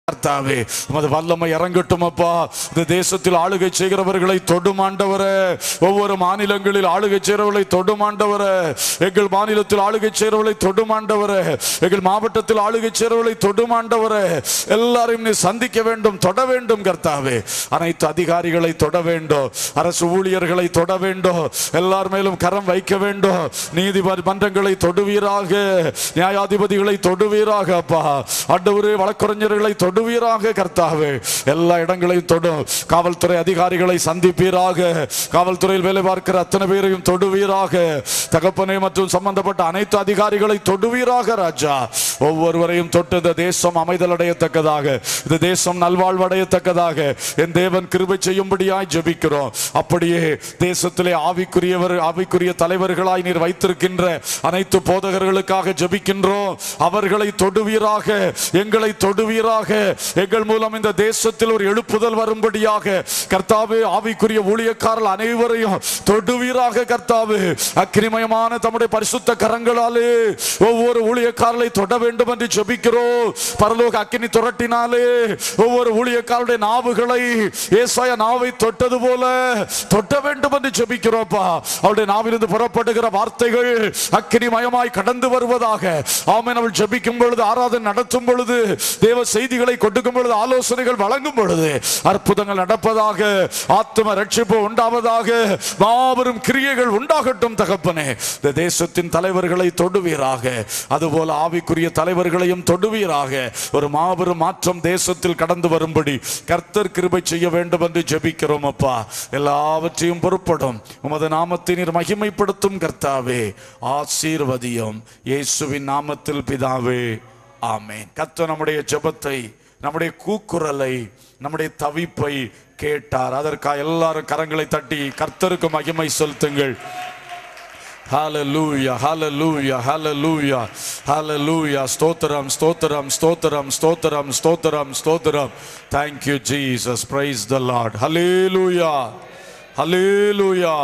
கர்த்தாவே உமது வல்லமை இறங்கட்டும் அப்பா இந்த தேசத்தில் ஆளுகை செய்கிறவர்களை தொடுமாண்டவரே ஒவ்வொரு மாநிலங்களில் ஆளுகை செய்கிறவர்களை தொடுமாண்டவரே எங்கள் மாநிலத்தில் ஆளுகை செய்கிறவர்களை தொடுமாண்டவரே எங்கள் மாவட்டத்தில் ஆளுகை செய்கிறவர்களை தொடுமாண்டவரே எல்லாரையும் நீ சந்திக்க வேண்டும் தொட வேண்டும் கர்த்தாவே அனைத்து அதிகாரிகளை தொட வேண்டும் அரசு ஊழியர்களை தொட வேண்டும் எல்லார் மேலும் கரம் வைக்க வேண்டும் நீதிபதி மன்றங்களை தொடுவீராக நியாயாதிபதிகளை தொடுவீராக அப்பா ஆண்டவரே வழக்கறிஞர்களை தொடுவீராக கர்த்தாவே எல்லா இடங்களையும் தொடும் காவல்துறை அதிகாரிகளை சந்திப்பீராக காவல்துறையில் வேலை பார்க்கிற அத்தனை பேரையும் தொடுவீராக தகப்பனை மற்றும் சம்பந்தப்பட்ட அனைத்து அதிகாரிகளை தொடுவீராக ராஜா ஒவ்வொருவரையும் தொட்டு இந்த தேசம் அமைதல் அடையத்தக்கதாக இந்த தேசம் நல்வாழ்வடையத்தக்கதாக என் தேவன் கிருபை செய்யும்படியாய் ஜெபிக்கிறோம் அப்படியே தேசத்திலே ஆவிக்குரியவர் ஆவிக்குரிய தலைவர்களாய் நீர் வைத்திருக்கின்ற அனைத்து போதகர்களுக்காக ஜெபிக்கின்றோம் அவர்களை தொடுவீராக எங்களை தொடுவீராக எங்கள் மூலம் இந்த தேசத்தில் ஒரு எழுப்புதல் வரும்படியாக கர்த்தாவே ஆவிக்குரிய ஊழியக்காரர்கள் அனைவரையும் தொடுவீராக கர்த்தாவே அக்கிரிமயமான தம்முடைய பரிசுத்த கரங்களாலே ஒவ்வொரு ஊழியக்காரர்களை தொட வேண்டும் என்று ஜெபிக்கிறோம் பரலோக அக்கினி துரட்டினாலே ஒவ்வொரு ஊழியக்காரருடைய நாவுகளை ஏசாய நாவை தொட்டது போல தொட்ட வேண்டும் என்று ஜெபிக்கிறோம்ப்பா அவருடைய நாவிலிருந்து புறப்படுகிற வார்த்தைகள் அக்கினிமயமாய் கடந்து வருவதாக ஆமென் அவள் ஜெபிக்கும் பொழுது ஆராதனை நடத்தும் பொழுது தேவ செய்திகளை கொடுக்கும் பொழுது ஆலோசனைகள் வழங்கும் பொழுது அற்புதங்கள் நடப்பதாக ஆத்ம ரட்சிப்பு உண்டாவதாக மாபெரும் கிரியைகள் உண்டாகட்டும் தகப்பனே இந்த தேசத்தின் தலைவர்களை தொடுவீராக அதுபோல ஆவிக்குரிய தலைவர்களையும் தொடுவீராக ஒரு மாபெரும் மாற்றம் தேசத்தில் கடந்து வரும்படி கர்த்தர் கிருபை செய்ய வேண்டும் என்று ஜெபிக்கிறோம் அப்பா எல்லாவற்றையும் பொறுப்படும் உமது நாமத்தை நீர் மகிமைப்படுத்தும் கர்த்தாவே ஆசீர்வதியும் இயேசுவின் நாமத்தில் பிதாவே ஆமென் கர்த்தர் நம்முடைய ஜெபத்தை நம்முடைய கூக்குரலை நம்முடைய தவிப்பை கேட்டார் அதற்காக எல்லாரும் கரங்களை தட்டி கர்த்தருக்கு மகிமை செலுத்துங்கள் ஹalleluya hallelujah hallelujah hallelujah ஸ்தோத்திரம் ஸ்தோத்திரம் ஸ்தோத்திரம் ஸ்தோத்திரம் ஸ்தோத்திரம் ஸ்தோத்திரம் thank you jesus praise the lord hallelujah hallelujah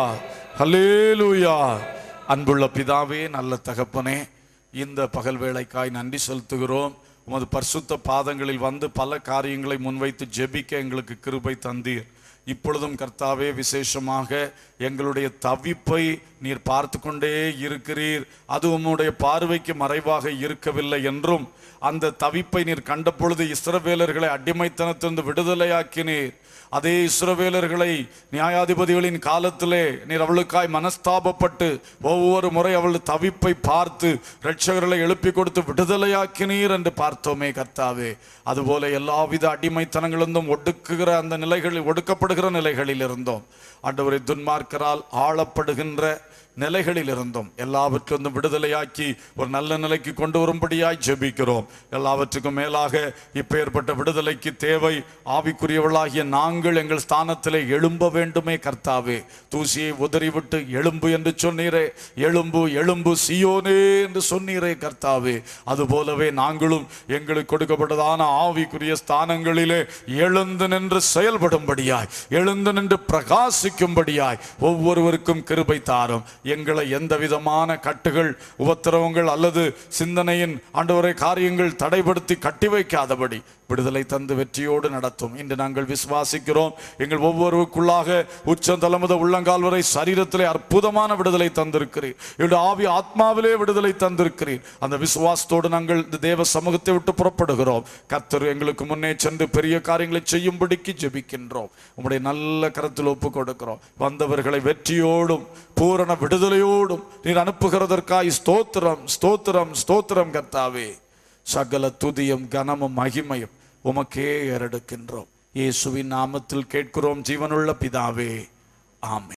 hallelujah அன்புள்ள பிதாவே நல்ல தகப்பனே இந்த பகல் வேளைக்காய் நன்றி செலுத்துகிறோம் உமது பரிசுத்த பாதங்களில் வந்து பல காரியங்களை முன்வைத்து ஜெபிக்க எங்களுக்கு கிருபை தந்தீர் இப்பொழுதும் கர்த்தாவே விசேஷமாக எங்களுடைய தவிப்பை நீர் பார்த்து கொண்டே இருக்கிறீர் அது உம்முடைய பார்வைக்கு மறைவாக இருக்கவில்லை என்றும் அந்த தவிப்பை நீர் கண்ட பொழுது இஸ்ரவேலர்களை அடிமைத்தனத்திலிருந்து விடுதலையாக்கினீர் அதே இஸ்ரவேலர்களை நியாயாதிபதிகளின் காலத்திலே நீர் அவளுக்காய் மனஸ்தாபப்பட்டு ஒவ்வொரு முறை அவள் தவிப்பை பார்த்து இரட்சகர்களை எழுப்பி கொடுத்து விடுதலையாக்கினீர் என்று பார்த்தோமே கர்த்தாவே அதுபோல எல்லாவித அடிமைத்தனங்களிலிருந்தும் ஒடுக்குகிற அந்த நிலைகளில் ஒடுக்கப்படுகிற நிலைகளில் இருந்தோம் ஆண்டவரை துன்மார்க்கரால் ஆளப்படுகின்ற நிலைகளில் இருந்தோம் எல்லாவற்றிலிருந்தும் விடுதலையாக்கி ஒரு நல்ல நிலைக்கு கொண்டு வரும்படியாய் ஜெபிக்கிறோம் எல்லாவற்றுக்கும் மேலாக இப்பேற்பட்ட விடுதலைக்கு தேவை ஆவிக்குரியவர்களாகிய நாங்கள் எங்கள் ஸ்தானத்திலே எழும்ப வேண்டுமே கர்த்தாவே தூசியை உதறிவிட்டு எழும்பு என்று சொன்னீரே எழும்பு எழும்பு சியோனே என்று சொன்னீரே கர்த்தாவே அதுபோலவே நாங்களும் எங்களுக்கு கொடுக்கப்பட்டதான ஆவிக்குரிய ஸ்தானங்களிலே எழுந்து நின்று செயல்படும்படியாய் எழுந்து நின்று பிரகாசிக்கும்படியாய் ஒவ்வொருவருக்கும் கிருபை தாரும் எங்களை எந்த விதமான கட்டுகள் உபத்திரவங்கள் அல்லது சிந்தனையின் ஆண்டவரை காரியங்கள் தடைப்படுத்தி கட்டி வைக்காதபடி விடுதலை தந்து வெற்றியோடு நடத்தும் இன்று நாங்கள் விசுவாசிக்கிறோம் எங்கள் ஒவ்வொருவருக்குள்ளாக உச்சந்தலை முதல் உள்ளங்கால் வரை சரீரத்திலே அற்புதமான விடுதலை தந்திருக்கிறீர் என்னுடைய ஆவி ஆத்மாவிலே விடுதலை தந்திருக்கிறீர் அந்த விசுவாசத்தோடு நாங்கள் இந்த தேவ சமூகத்தை விட்டு புறப்படுகிறோம் கர்த்தர் எங்களுக்கு முன்னே சென்று பெரிய காரியங்களை செய்யும்படிக்கு ஜெபிக்கின்றோம் உம்முடைய நல்ல கரத்தில் ஒப்பு கொடுக்கிறோம் வந்தவர்களை வெற்றியோடும் பூரண விடுதலையோடும் நீர் அனுப்புகிறதற்காய் ஸ்தோத்திரம் ஸ்தோத்திரம் ஸ்தோத்திரம் கர்த்தாவே சகல துதியும் கனமும் மகிமையும் உமக்கே ஏறெடுக்கின்றோம் இயேசுவின் நாமத்தில் கேட்கிறோம் ஜீவனுள்ள பிதாவே ஆமென்